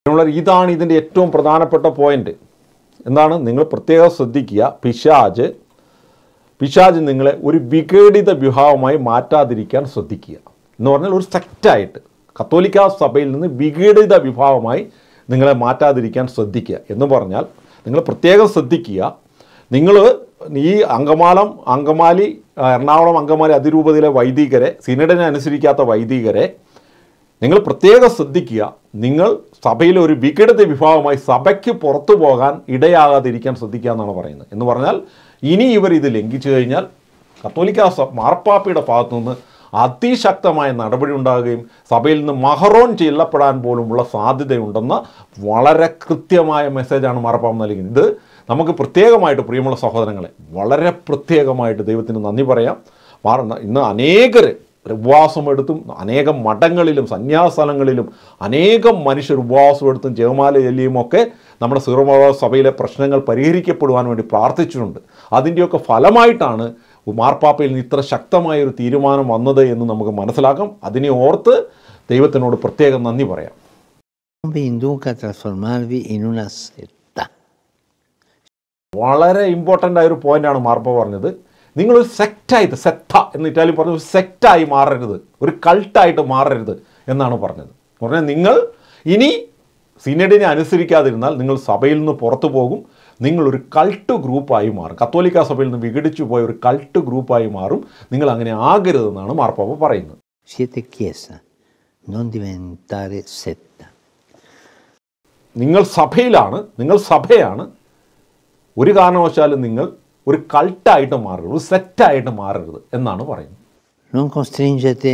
പ്രിയമുള്ളവരെ, ഇതാണ് ഇതിൻ്റെ ഏറ്റവും പ്രധാനപ്പെട്ട പോയിന്റ് എന്താണ് നിങ്ങൾ പ്രത്യേകം ശ്രദ്ധിക്കുക പിശാജ് പിശാജ് നിങ്ങളെ ഒരു വിഘടിത വിഭാഗമായി മാറ്റാതിരിക്കാൻ ശ്രദ്ധിക്കുക എന്ന് പറഞ്ഞാൽ ഒരു സെക്റ്റായിട്ട് കത്തോലിക്ക സഭയിൽ നിന്ന് വിഘടിത വിഭാഗമായി നിങ്ങളെ മാറ്റാതിരിക്കാൻ ശ്രദ്ധിക്കുക എന്ന് പറഞ്ഞാൽ നിങ്ങൾ പ്രത്യേകം ശ്രദ്ധിക്കുക നിങ്ങൾ ഈ അങ്കമാലം അങ്കമാലി ആ, എറണാകുളം അങ്കമാലി അതിരൂപതയിലെ വൈദികരെ സിനഡിനെ അനുസരിക്കാത്ത വൈദികരെ നിങ്ങൾ പ്രത്യേകം ശ്രദ്ധിക്കുക നിങ്ങൾ സഭയിലെ ഒരു വിഘടിത വിഭാഗമായി സഭയ്ക്ക് പുറത്തു പോകാൻ ഇടയാകാതിരിക്കാൻ ശ്രദ്ധിക്കുക എന്നാണ് പറയുന്നത് എന്ന് പറഞ്ഞാൽ ഇനി ഇവർ ഇത് ലംഘിച്ചു കഴിഞ്ഞാൽ കത്തോലിക്ക സ മാർപ്പാപ്പയുടെ ഭാഗത്തു നിന്ന് അതിശക്തമായ നടപടി ഉണ്ടാകുകയും സഭയിൽ നിന്ന് മഹറോൻ ചെല്ലപ്പെടാൻ പോലുമുള്ള സാധ്യതയുണ്ടെന്ന വളരെ കൃത്യമായ മെസ്സേജാണ് മാർപ്പാപ്പ നൽകുന്നത് ഇത് നമുക്ക് പ്രത്യേകമായിട്ട് പ്രിയമുള്ള സഹോദരങ്ങളെ വളരെ പ്രത്യേകമായിട്ട് ദൈവത്തിന് നന്ദി പറയാം മാറുന്ന ഇന്ന് അനേകർ ഉപവാസമെടുത്തും അനേകം മഠങ്ങളിലും സന്യാസലങ്ങളിലും അനേകം മനുഷ്യർ ഉപവാസമെടുത്തും ജയമാല ചൊല്ലിയും ഒക്കെ നമ്മുടെ സീറോമ സഭയിലെ പ്രശ്നങ്ങൾ പരിഹരിക്കപ്പെടുവാൻ വേണ്ടി പ്രാർത്ഥിച്ചിട്ടുണ്ട് അതിൻ്റെയൊക്കെ ഫലമായിട്ടാണ് മാർപ്പാപ്പയിൽ നിന്ന് ഇത്ര ശക്തമായ ഒരു തീരുമാനം വന്നത് എന്ന് നമുക്ക് മനസ്സിലാക്കാം അതിനെ ഓർത്ത് ദൈവത്തിനോട് പ്രത്യേകം നന്ദി പറയാം Non vi induca a trasformarvi in una setta. വളരെ ഇമ്പോർട്ടൻ്റ് ആയ ഒരു പോയിന്റാണ് മാർപ്പ പറഞ്ഞത് നിങ്ങളൊരു സെക്റ്റായിട്ട് സെത്ത എന്ന് ഇറ്റാലിയൻ പറഞ്ഞ ഒരു സെക്റ്റായി മാറരുത് ഒരു കൾട്ടായിട്ട് മാറരുത് എന്നാണ് പറഞ്ഞത് എന്ന് പറഞ്ഞാൽ നിങ്ങൾ ഇനി സിനഡിനെ അനുസരിക്കാതിരുന്നാൽ നിങ്ങൾ സഭയിൽ നിന്ന് പുറത്തു പോകും നിങ്ങളൊരു കൾട്ട് ഗ്രൂപ്പായി മാറും കത്തോലിക്ക സഭയിൽ നിന്ന് വിഘടിച്ചു പോയ ഒരു കൾട്ട് ഗ്രൂപ്പായി മാറും നിങ്ങൾ അങ്ങനെ ആകരുതെന്നാണ് മാർപ്പാപ്പ പറയുന്നത് Siete chiesa, non diventare setta. നിങ്ങൾ സഭയിലാണ് നിങ്ങൾ സഭയാണ് ഒരു കാരണവശാലും നിങ്ങൾ ഒരു കൾട്ടായിട്ട് മാറരുത് ഒരു സെറ്റായിട്ട് മാറരുത് എന്നാണ് പറയുന്നത് Non costringete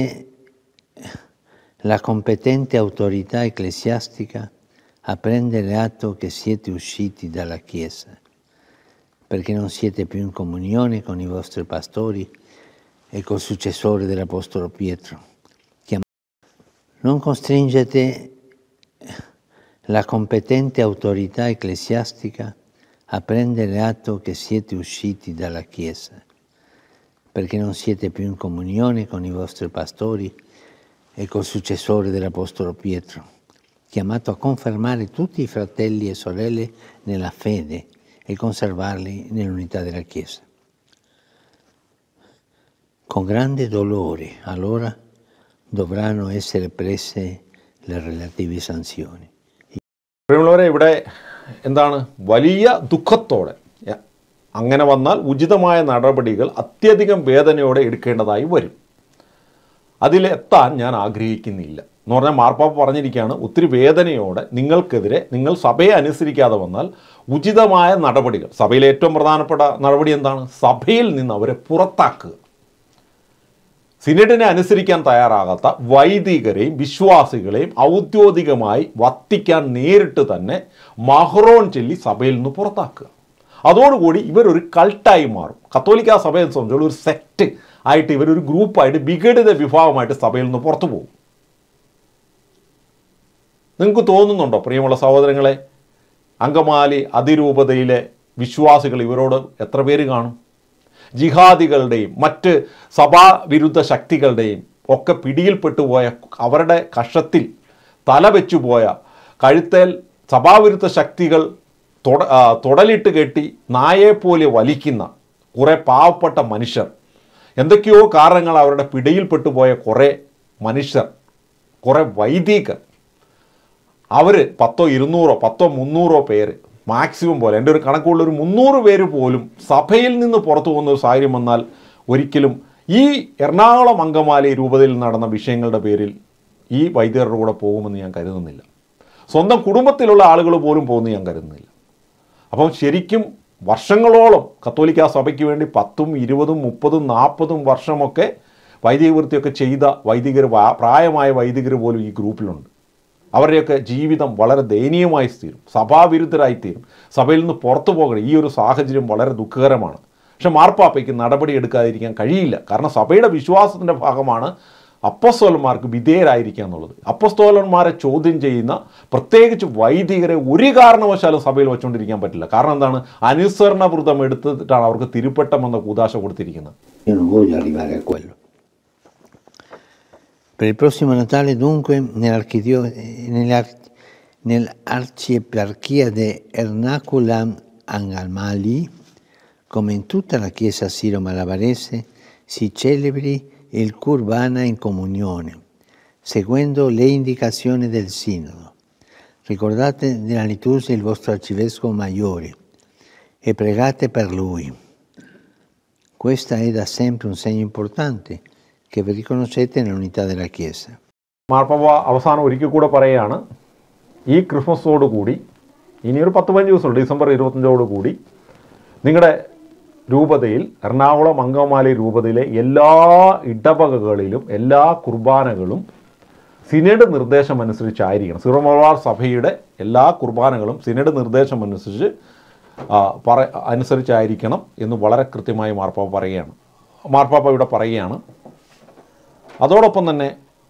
la competente autorità ecclesiastica a prendere atto che siete usciti dalla Chiesa, perché non siete più in comunione con i vostri pastori e col successore dell'Apostolo Pietro. Chiam- Non costringete la competente autorità ecclesiastica a prendere atto che siete usciti dalla Chiesa, perché non siete più in comunione con i vostri pastori e col successore dell'Apostolo Pietro, chiamato a confermare tutti i fratelli e sorelle nella fede e conservarli nell'unità della Chiesa. Con grande dolore, allora, dovranno essere prese le relative sanzioni. പ്രിയമുള്ളവരെ ഇവിടെ എന്താണ് വലിയ ദുഃഖത്തോടെ A- അങ്ങനെ വന്നാൽ ഉചിതമായ നടപടികൾ അത്യധികം വേദനയോടെ എടുക്കേണ്ടതായി വരും അതിലെത്താൻ ഞാൻ ആഗ്രഹിക്കുന്നില്ല എന്ന് പറഞ്ഞാൽ മാർപ്പാപ്പ പറഞ്ഞിരിക്കുകയാണ് ഒത്തിരി വേദനയോടെ നിങ്ങൾക്കെതിരെ നിങ്ങൾ സഭയെ അനുസരിക്കാതെ വന്നാൽ ഉചിതമായ നടപടികൾ സഭയിലെ ഏറ്റവും പ്രധാനപ്പെട്ട നടപടി എന്താണ് സഭയിൽ നിന്ന് അവരെ പുറത്താക്കുക സിനഡിനെ അനുസരിക്കാൻ തയ്യാറാകാത്ത വൈദികരെയും വിശ്വാസികളെയും ഔദ്യോഗികമായി വത്തിക്കാൻ നേരിട്ട് തന്നെ മഹ്റോൻ ചൊല്ലി സഭയിൽ നിന്ന് പുറത്താക്കുക അതോടുകൂടി ഇവരൊരു കൾട്ടായി മാറും കത്തോലിക്ക സഭയെ സംബന്ധിച്ചുള്ള ഒരു സെക്റ്റ് ആയിട്ട് ഇവരൊരു ഗ്രൂപ്പായിട്ട് വിഘടിത വിഭാഗമായിട്ട് സഭയിൽ നിന്ന് പുറത്തു പോകും നിങ്ങൾക്ക് തോന്നുന്നുണ്ടോ പ്രിയമുള്ള സഹോദരങ്ങളെ അങ്കമാലി അതിരൂപതയിലെ വിശ്വാസികൾ ഇവരോട് എത്ര പേര് കാണും ജിഹാദികളുടെയും മറ്റ് സഭാവിരുദ്ധ ശക്തികളുടെയും ഒക്കെ പിടിയിൽപ്പെട്ടു പോയ അവരുടെ കഷത്തിൽ തല വെച്ചുപോയ കഴുത്തേൽ സഭാവിരുദ്ധ ശക്തികൾ തുട ആ, തുടലിട്ട് കെട്ടി നായെപ്പോലെ വലിക്കുന്ന കുറേ പാവപ്പെട്ട മനുഷ്യർ എന്തൊക്കെയോ കാരണങ്ങൾ അവരുടെ പിടിയിൽപ്പെട്ടു പോയ കുറേ മനുഷ്യർ കുറേ വൈദികർ അവർ പത്തോ ഇരുന്നൂറോ പത്തോ മുന്നൂറോ പേര് മാക്സിമം പോലെ എൻ്റെ ഒരു കണക്കുള്ള ഒരു മുന്നൂറ് പേര് പോലും സഭയിൽ നിന്ന് പുറത്തു പോകുന്ന ഒരു സാഹചര്യം വന്നാൽ ഒരിക്കലും ഈ എറണാകുളം അങ്കമാലി രൂപതയിൽ നടന്ന വിഷയങ്ങളുടെ പേരിൽ ഈ വൈദ്യരുടെ കൂടെ പോകുമെന്ന് ഞാൻ കരുതുന്നില്ല സ്വന്തം കുടുംബത്തിലുള്ള ആളുകൾ പോലും പോകുമെന്ന് ഞാൻ കരുതുന്നില്ല അപ്പം ശരിക്കും വർഷങ്ങളോളം കത്തോലിക്ക സഭയ്ക്ക് വേണ്ടി പത്തും ഇരുപതും മുപ്പതും നാൽപ്പതും വർഷമൊക്കെ വൈദിക വൃത്തിയൊക്കെ ചെയ്ത വൈദികർ വാ- പ്രായമായ വൈദികർ പോലും ഈ ഗ്രൂപ്പിലുണ്ട് അവരുടെയൊക്കെ ജീവിതം വളരെ ദയനീയമായി തീരും സഭാവിരുദ്ധരായി തീരും സഭയിൽ നിന്ന് പുറത്തു പോകണം ഈ ഒരു സാഹചര്യം വളരെ ദുഃഖകരമാണ് പക്ഷെ മാർപ്പാപ്പയ്ക്ക് നടപടി എടുക്കാതിരിക്കാൻ കഴിയില്ല കാരണം സഭയുടെ വിശ്വാസത്തിൻ്റെ ഭാഗമാണ് അപ്പസ്തോലന്മാർക്ക് വിധേയരായിരിക്കുക എന്നുള്ളത് അപ്പസ്തോലന്മാരെ ചോദ്യം ചെയ്യുന്ന പ്രത്യേകിച്ച് വൈദികരെ ഒരു കാരണവശാലും സഭയിൽ വെച്ചുകൊണ്ടിരിക്കാൻ പറ്റില്ല കാരണം എന്താണ് അനുസരണ വ്രതം എടുത്തിട്ടാണ് അവർക്ക് തിരുപ്പട്ടം എന്ന കൂതാശ കൊടുത്തിരിക്കുന്നത് Io non voglio arrivare a quello. Per il prossimo Natale, dunque, nell'archidio- nell'ar- Nell'arcieparchia di Ernakulam Angalmali, come in tutta la Chiesa siro-malabarese, si celebri il Kurbana in comunione, seguendo le indicazioni del Sinodo. Ricordate nella liturgia il vostro arcivescovo maggiore e pregate per lui. Questo è da sempre un segno importante che vi riconoscete nell'unità della Chiesa. മാർപ്പാപ്പ അവസാനം ഒരിക്കൽ കൂടെ പറയുകയാണ് ഈ ക്രിസ്മസോട് കൂടി ഇനി ഒരു പത്ത് പതിനഞ്ച് ദിവസമുണ്ട് ഡിസംബർ ഇരുപത്തഞ്ചോട് കൂടി നിങ്ങളുടെ രൂപതയിൽ എറണാകുളം അങ്കമാലി രൂപതയിലെ എല്ലാ ഇടവകകളിലും എല്ലാ കുർബാനകളും സിനഡ് നിർദ്ദേശം അനുസരിച്ചായിരിക്കണം സിറോ മലബാർ സഭയുടെ എല്ലാ കുർബാനകളും സിനഡ് നിർദ്ദേശം അനുസരിച്ച് ആ, പറ അനുസരിച്ചായിരിക്കണം എന്ന് വളരെ കൃത്യമായി മാർപ്പാപ്പ പറയുകയാണ് മാർപ്പാപ്പ ഇവിടെ പറയുകയാണ് അതോടൊപ്പം തന്നെ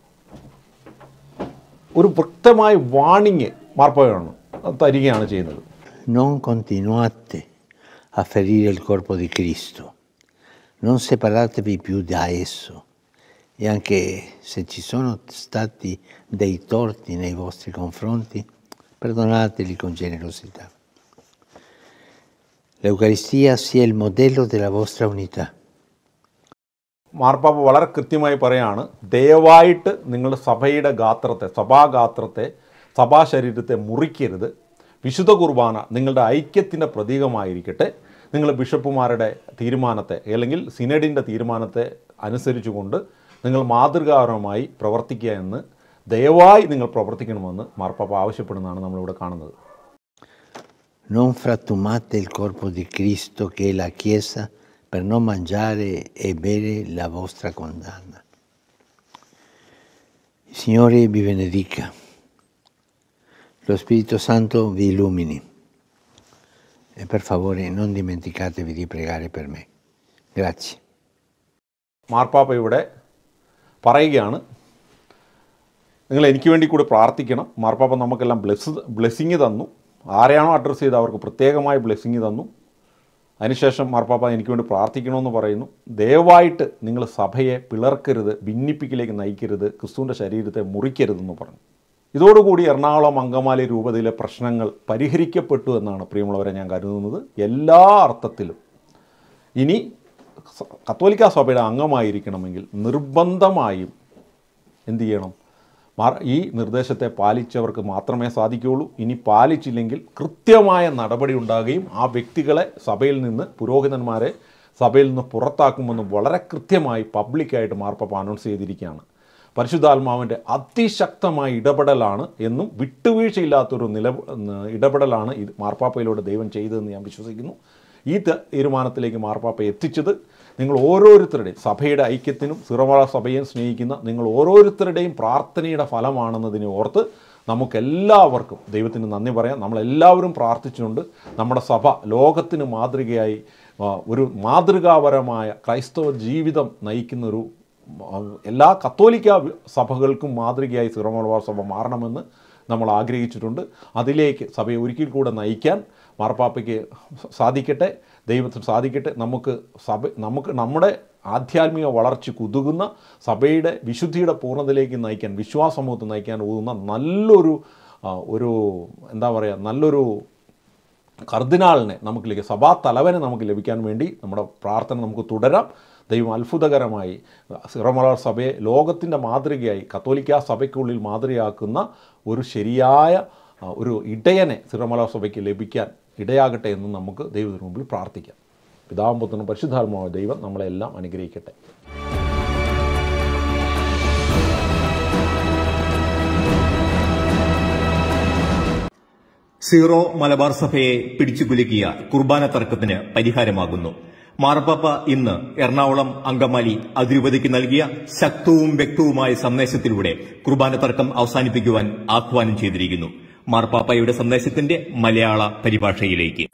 ഒരു വ്യക്തമായ വാണിങ് മാർപ്പാപ്പയാണ് തരികയാണ് ചെയ്യുന്നത് Non continuate a ferire il corpo di Cristo, non separatevi più da esso e anche se ci sono stati dei torti nei vostri confronti, perdonateli con generosità. L'Eucaristia sia il modello della vostra unità. മാർപ്പാപ്പ വളരെ കൃത്യമായി പറയാണ് ദയവായിട്ട് നിങ്ങളുടെ സഭയുടെ ഗാത്രത്തെ സഭാഗാത്രത്തെ സഭാ ശരീരത്തെ മുറിക്കരുത് വിശുദ്ധ കുർബാന നിങ്ങളുടെ ഐക്യത്തിൻ്റെ പ്രതീകമായിരിക്കട്ടെ നിങ്ങൾ ബിഷപ്പുമാരുടെ തീരുമാനത്തെ അല്ലെങ്കിൽ സിനഡിൻ്റെ തീരുമാനത്തെ അനുസരിച്ചുകൊണ്ട് നിങ്ങൾ മാതൃകാപരമായി പ്രവർത്തിക്കുക എന്ന് ദയവായി നിങ്ങൾ പ്രവർത്തിക്കണമെന്ന് മാർപ്പാപ്പ ആവശ്യപ്പെടുന്നതാണ് നമ്മളിവിടെ കാണുന്നത് Non frattumate il corpo di Cristo che è la Chiesa per non mangiare e bere la vostra condanna. Il Signore vi benedica. Lo Spirito Santo vi illumini. E per favore non dimenticatevi di pregare per me. Grazie. മാർപ്പാപ്പ ഇവിടെ പറയുകയാണ് നിങ്ങൾ എനിക്ക് വേണ്ടി കൂടി പ്രാർത്ഥിക്കണം മാർപ്പാപ്പ നമുക്കെല്ലാം ബ്ലെസ് ബ്ലെസ്സിങ് തന്നു ആരെയാണോ അഡ്രസ്സ് ചെയ്ത് അവർക്ക് പ്രത്യേകമായി ബ്ലെസ്സിങ് തന്നു അതിനുശേഷം മാർപ്പാപ്പ എനിക്ക് വേണ്ടി പ്രാർത്ഥിക്കണമെന്ന് പറയുന്നു ദയവായിട്ട് നിങ്ങൾ സഭയെ പിളർക്കരുത് ഭിന്നിപ്പിക്കലേക്ക് നയിക്കരുത് ക്രിസ്തുവിൻ്റെ ശരീരത്തെ മുറിക്കരുതെന്ന് പറഞ്ഞു ഇതോടുകൂടി എറണാകുളം അങ്കമാലി രൂപതയിലെ പ്രശ്നങ്ങൾ പരിഹരിക്കപ്പെട്ടു എന്നാണ് പ്രിയമുള്ളവരെ ഞാൻ കരുതുന്നത് എല്ലാ അർത്ഥത്തിലും ഇനി സ- കത്തോലിക്ക സഭയുടെ അംഗമായിരിക്കണമെങ്കിൽ നിർബന്ധമായും എന്ത് ചെയ്യണം മാർ ഈ നിർദ്ദേശത്തെ പാലിച്ചവർക്ക് മാത്രമേ സാധിക്കുകയുള്ളൂ ഇനി പാലിച്ചില്ലെങ്കിൽ കൃത്യമായ നടപടി ഉണ്ടാകുകയും ആ വ്യക്തികളെ സഭയിൽ നിന്ന് പുരോഹിതന്മാരെ സഭയിൽ നിന്ന് പുറത്താക്കുമെന്ന് വളരെ കൃത്യമായി പബ്ലിക്കായിട്ട് മാർപ്പാപ്പ അനൗൺസ് ചെയ്തിരിക്കുകയാണ് പരിശുദ്ധാത്മാവിൻ്റെ അതിശക്തമായ ഇടപെടലാണ് എന്നും വിട്ടുവീഴ്ചയില്ലാത്തൊരു നില ഇടപെടലാണ് ഇത് മാർപ്പാപ്പയിലൂടെ ദൈവം ചെയ്തതെന്ന് ഞാൻ വിശ്വസിക്കുന്നു ഈ ത- തീരുമാനത്തിലേക്ക് മാർപ്പാപ്പ എത്തിച്ചത് നിങ്ങൾ ഓരോരുത്തരുടെയും സഭയുടെ ഐക്യത്തിനും സിറമള സഭയെയും സ്നേഹിക്കുന്ന നിങ്ങൾ ഓരോരുത്തരുടെയും പ്രാർത്ഥനയുടെ ഫലമാണെന്നതിനെ ഓർത്ത് നമുക്കെല്ലാവർക്കും ദൈവത്തിന് നന്ദി പറയാം നമ്മളെല്ലാവരും പ്രാർത്ഥിച്ചുകൊണ്ട് നമ്മുടെ സഭ ലോകത്തിന് മാതൃകയായി ആ, ഒരു മാതൃകാപരമായ ക്രൈസ്തവ ജീവിതം നയിക്കുന്നൊരു ആ, എല്ലാ കത്തോലിക്ക വി- സഭകൾക്കും മാതൃകയായി സിറമലബാർ സഭ മാറണമെന്ന് നമ്മൾ ആഗ്രഹിച്ചിട്ടുണ്ട് അതിലേക്ക് സഭയെ ഒരിക്കൽ കൂടെ നയിക്കാൻ മാർപ്പാപ്പയ്ക്ക് സാധിക്കട്ടെ ദൈവത്തിന് സാധിക്കട്ടെ നമുക്ക് സഭ നമുക്ക് നമ്മുടെ ആധ്യാത്മിക വളർച്ച കുതുകുന്ന സഭയുടെ വിശുദ്ധിയുടെ പൂർണ്ണതയിലേക്ക് നയിക്കാൻ വിശ്വാസമൂഹത്തെ നയിക്കാൻ പോകുന്ന നല്ലൊരു ആ, ഒരു എന്താ പറയുക നല്ലൊരു കർദിനാളിനെ നമുക്ക് ലഭിക്കും സഭാ തലവനെ നമുക്ക് ലഭിക്കാൻ വേണ്ടി നമ്മുടെ പ്രാർത്ഥന നമുക്ക് തുടരാം ദൈവം അത്ഭുതകരമായി സിറമലർ സഭയെ ലോകത്തിൻ്റെ മാതൃകയായി കത്തോലിക്ക സഭയ്ക്കുള്ളിൽ മാതൃകയാക്കുന്ന ഒരു ശരിയായ ആ, ഒരു ഇടയനെ സിറമലർ സഭയ്ക്ക് ലഭിക്കാൻ ഇടയാകട്ടെ എന്ന് നമുക്ക് ദൈവത്തിന് മുമ്പിൽ പ്രാർത്ഥിക്കാം പിതാവും പുത്രനും പരിശുദ്ധാത്മാവായ ദൈവം നമ്മളെല്ലാം അനുഗ്രഹിക്കട്ടെ സീറോ മലബാർ സഭയെ പിടിച്ചുകുലുക്കിയ കുർബാന തർക്കത്തിന് പരിഹാരമാകുന്നു മാർപ്പാപ്പ ഇന്ന് എറണാകുളം അങ്കമാലി അതിരൂപതയ്ക്ക് നൽകിയ ശക്തവും വ്യക്തവുമായ സന്ദേശത്തിലൂടെ കുർബാന തർക്കം അവസാനിപ്പിക്കുവാൻ ആഹ്വാനം ചെയ്തിരിക്കുന്നു മാർപ്പാപ്പയുടെ സന്ദേശത്തിന്റെ മലയാള പരിഭാഷയിലേക്ക്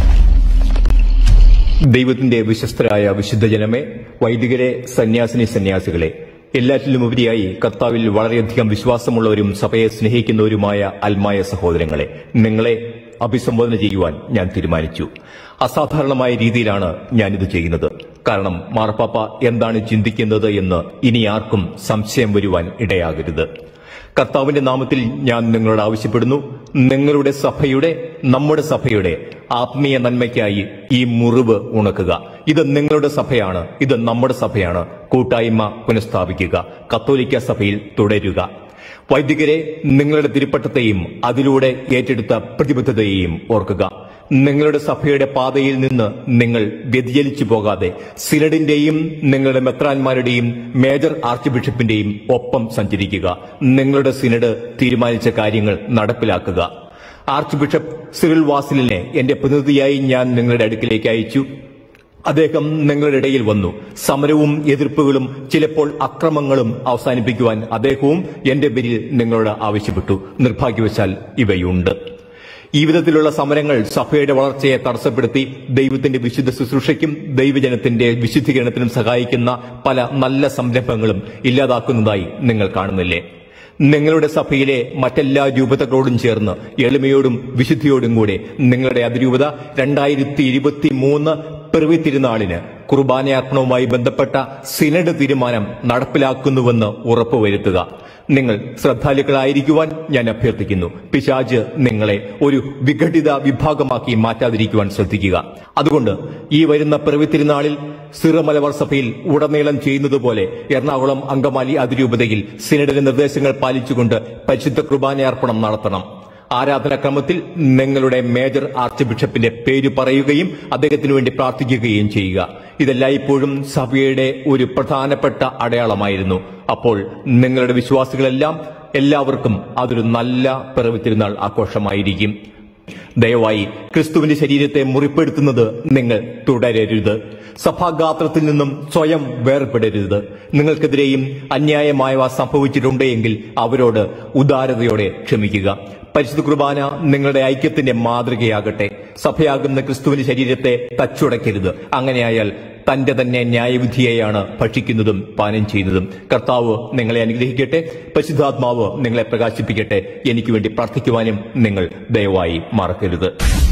ദൈവത്തിന്റെ വിശ്വസ്തരായ വിശുദ്ധജനമേ വൈദികരെ സന്യാസിനി സന്യാസികളെ എല്ലാറ്റിലുമുപരിയായി കർത്താവിൽ വളരെയധികം വിശ്വാസമുള്ളവരും സഭയെ സ്നേഹിക്കുന്നവരുമായ അൽമായ സഹോദരങ്ങളെ നിങ്ങളെ അഭിസംബോധന ചെയ്യുവാൻ ഞാൻ തീരുമാനിച്ചു അസാധാരണമായ രീതിയിലാണ് ഞാനിത് ചെയ്യുന്നത് കാരണം മാർപ്പാപ്പ എന്താണ് ചിന്തിക്കുന്നത് എന്ന് ഇനി ആർക്കും സംശയം വരുവാൻ ഇടയാകരുത് കർത്താവിന്റെ നാമത്തിൽ ഞാൻ നിങ്ങളോട് ആവശ്യപ്പെടുന്നു നിങ്ങളുടെ സഭയുടെ നമ്മുടെ സഭയുടെ ആത്മീയ നന്മയ്ക്കായി ഈ മുറിവ് ഉണക്കുക ഇത് നിങ്ങളുടെ സഭയാണ് ഇത് നമ്മുടെ സഭയാണ് കൂട്ടായ്മ പുനഃസ്ഥാപിക്കുക കത്തോലിക്ക സഭയിൽ തുടരുക വൈദികരെ നിങ്ങളുടെ തിരുപ്പട്ടത്തെയും അതിലൂടെ ഏറ്റെടുത്ത പ്രതിബദ്ധതയെയും ഓർക്കുക നിങ്ങളുടെ സഭയുടെ പാതയിൽ നിന്ന് നിങ്ങൾ വ്യതിചലിച്ചു പോകാതെ സിനഡിന്റെയും നിങ്ങളുടെ മെത്രാന്മാരുടെയും മേജർ ആർച്ച് ബിഷപ്പിന്റെയും ഒപ്പം സഞ്ചരിക്കുക നിങ്ങളുടെ സിനഡ് തീരുമാനിച്ച കാര്യങ്ങൾ നടപ്പിലാക്കുക ആർച്ച് ബിഷപ്പ് സിറിൽ വാസിലിനെ എന്റെ പ്രതിനിധിയായി ഞാൻ നിങ്ങളുടെ അടുക്കിലേക്ക് അയച്ചു അദ്ദേഹം നിങ്ങളുടെ ഇടയിൽ വന്നു സമരവും എതിർപ്പുകളും ചിലപ്പോൾ അക്രമങ്ങളും അവസാനിപ്പിക്കുവാൻ അദ്ദേഹവും എന്റെ പേരിൽ നിങ്ങളോട് ആവശ്യപ്പെട്ടു നിർഭാഗ്യവശാൽ ഇവയുണ്ട് ഈ വിധത്തിലുള്ള സമരങ്ങൾ സഭയുടെ വളർച്ചയെ തടസ്സപ്പെടുത്തി ദൈവത്തിന്റെ വിശുദ്ധ ശുശ്രൂഷയ്ക്കും ദൈവജനത്തിന്റെ വിശുദ്ധീകരണത്തിനും സഹായിക്കുന്ന പല നല്ല സംരംഭങ്ങളും ഇല്ലാതാക്കുന്നതായി നിങ്ങൾ കാണുന്നില്ലേ നിങ്ങളുടെ സഭയിലെ മറ്റെല്ലാ രൂപതകളോടും ചേർന്ന് എളിമയോടും വിശുദ്ധിയോടും കൂടെ നിങ്ങളുടെ അതിരൂപത രണ്ടായിരത്തി ഇരുപത്തി മൂന്ന് പിറവി തിരുനാളിന് കുർബാനയാർപ്പണവുമായി ബന്ധപ്പെട്ട സിനഡ് തീരുമാനം നടപ്പിലാക്കുന്നുവെന്ന് ഉറപ്പുവരുത്തുക നിങ്ങൾ ശ്രദ്ധാലുക്കളായിരിക്കുവാൻ ഞാൻ അഭ്യർത്ഥിക്കുന്നു പിശാജ് നിങ്ങളെ ഒരു വിഘടിത വിഭാഗമാക്കി മാറ്റാതിരിക്കുവാൻ ശ്രദ്ധിക്കുക അതുകൊണ്ട് ഈ വരുന്ന പിറവി തിരുനാളിൽ സിറ മലബാർ സഭയിൽ ഉടനീളം ചെയ്യുന്നത് പോലെ എറണാകുളം അങ്കമാലി അതിരൂപതയിൽ സിനഡിന്റെ നിർദ്ദേശങ്ങൾ പാലിച്ചുകൊണ്ട് പരിശുദ്ധ കുർബാനയർപ്പണം നടത്തണം ആരാധനാക്രമത്തിൽ നിങ്ങളുടെ മേജർ ആർച്ച് ബിഷപ്പിന്റെ പേര് പറയുകയും അദ്ദേഹത്തിനു വേണ്ടി പ്രാർത്ഥിക്കുകയും ചെയ്യുക ഇതെല്ലായ്പ്പോഴും സഭയുടെ ഒരു പ്രധാനപ്പെട്ട അടയാളമായിരുന്നു അപ്പോൾ നിങ്ങളുടെ വിശ്വാസികളെല്ലാം എല്ലാവർക്കും അതൊരു നല്ല പിറവി തിരുനാൾ ആഘോഷമായിരിക്കും ദയവായി ക്രിസ്തുവിന്റെ ശരീരത്തെ മുറിപ്പെടുത്തുന്നത് നിങ്ങൾ തുടരരുത് സഭാഗാത്രത്തിൽ നിന്നും സ്വയം വേർപെടരുത് നിങ്ങൾക്കെതിരെയും അന്യായമായവ സംഭവിച്ചിട്ടുണ്ടെങ്കിൽ അവരോട് ഉദാരതയോടെ ക്ഷമിക്കുക പരിശുദ്ധ കുർബാന നിങ്ങളുടെ ഐക്യത്തിന്റെ മാതൃകയാകട്ടെ സഭയാകുന്ന ക്രിസ്തുവിന്റെ ശരീരത്തെ തച്ചുടയ്ക്കരുത് അങ്ങനെയായാൽ തന്റെ തന്നെ ന്യായവിധിയെയാണ് ഭക്ഷിക്കുന്നതും പാനം ചെയ്യുന്നതും കർത്താവ് നിങ്ങളെ അനുഗ്രഹിക്കട്ടെ പരിശുദ്ധാത്മാവ് നിങ്ങളെ പ്രകാശിപ്പിക്കട്ടെ എനിക്ക് വേണ്ടി പ്രാർത്ഥിക്കുവാനും നിങ്ങൾ ദയവായി മറക്കരുത്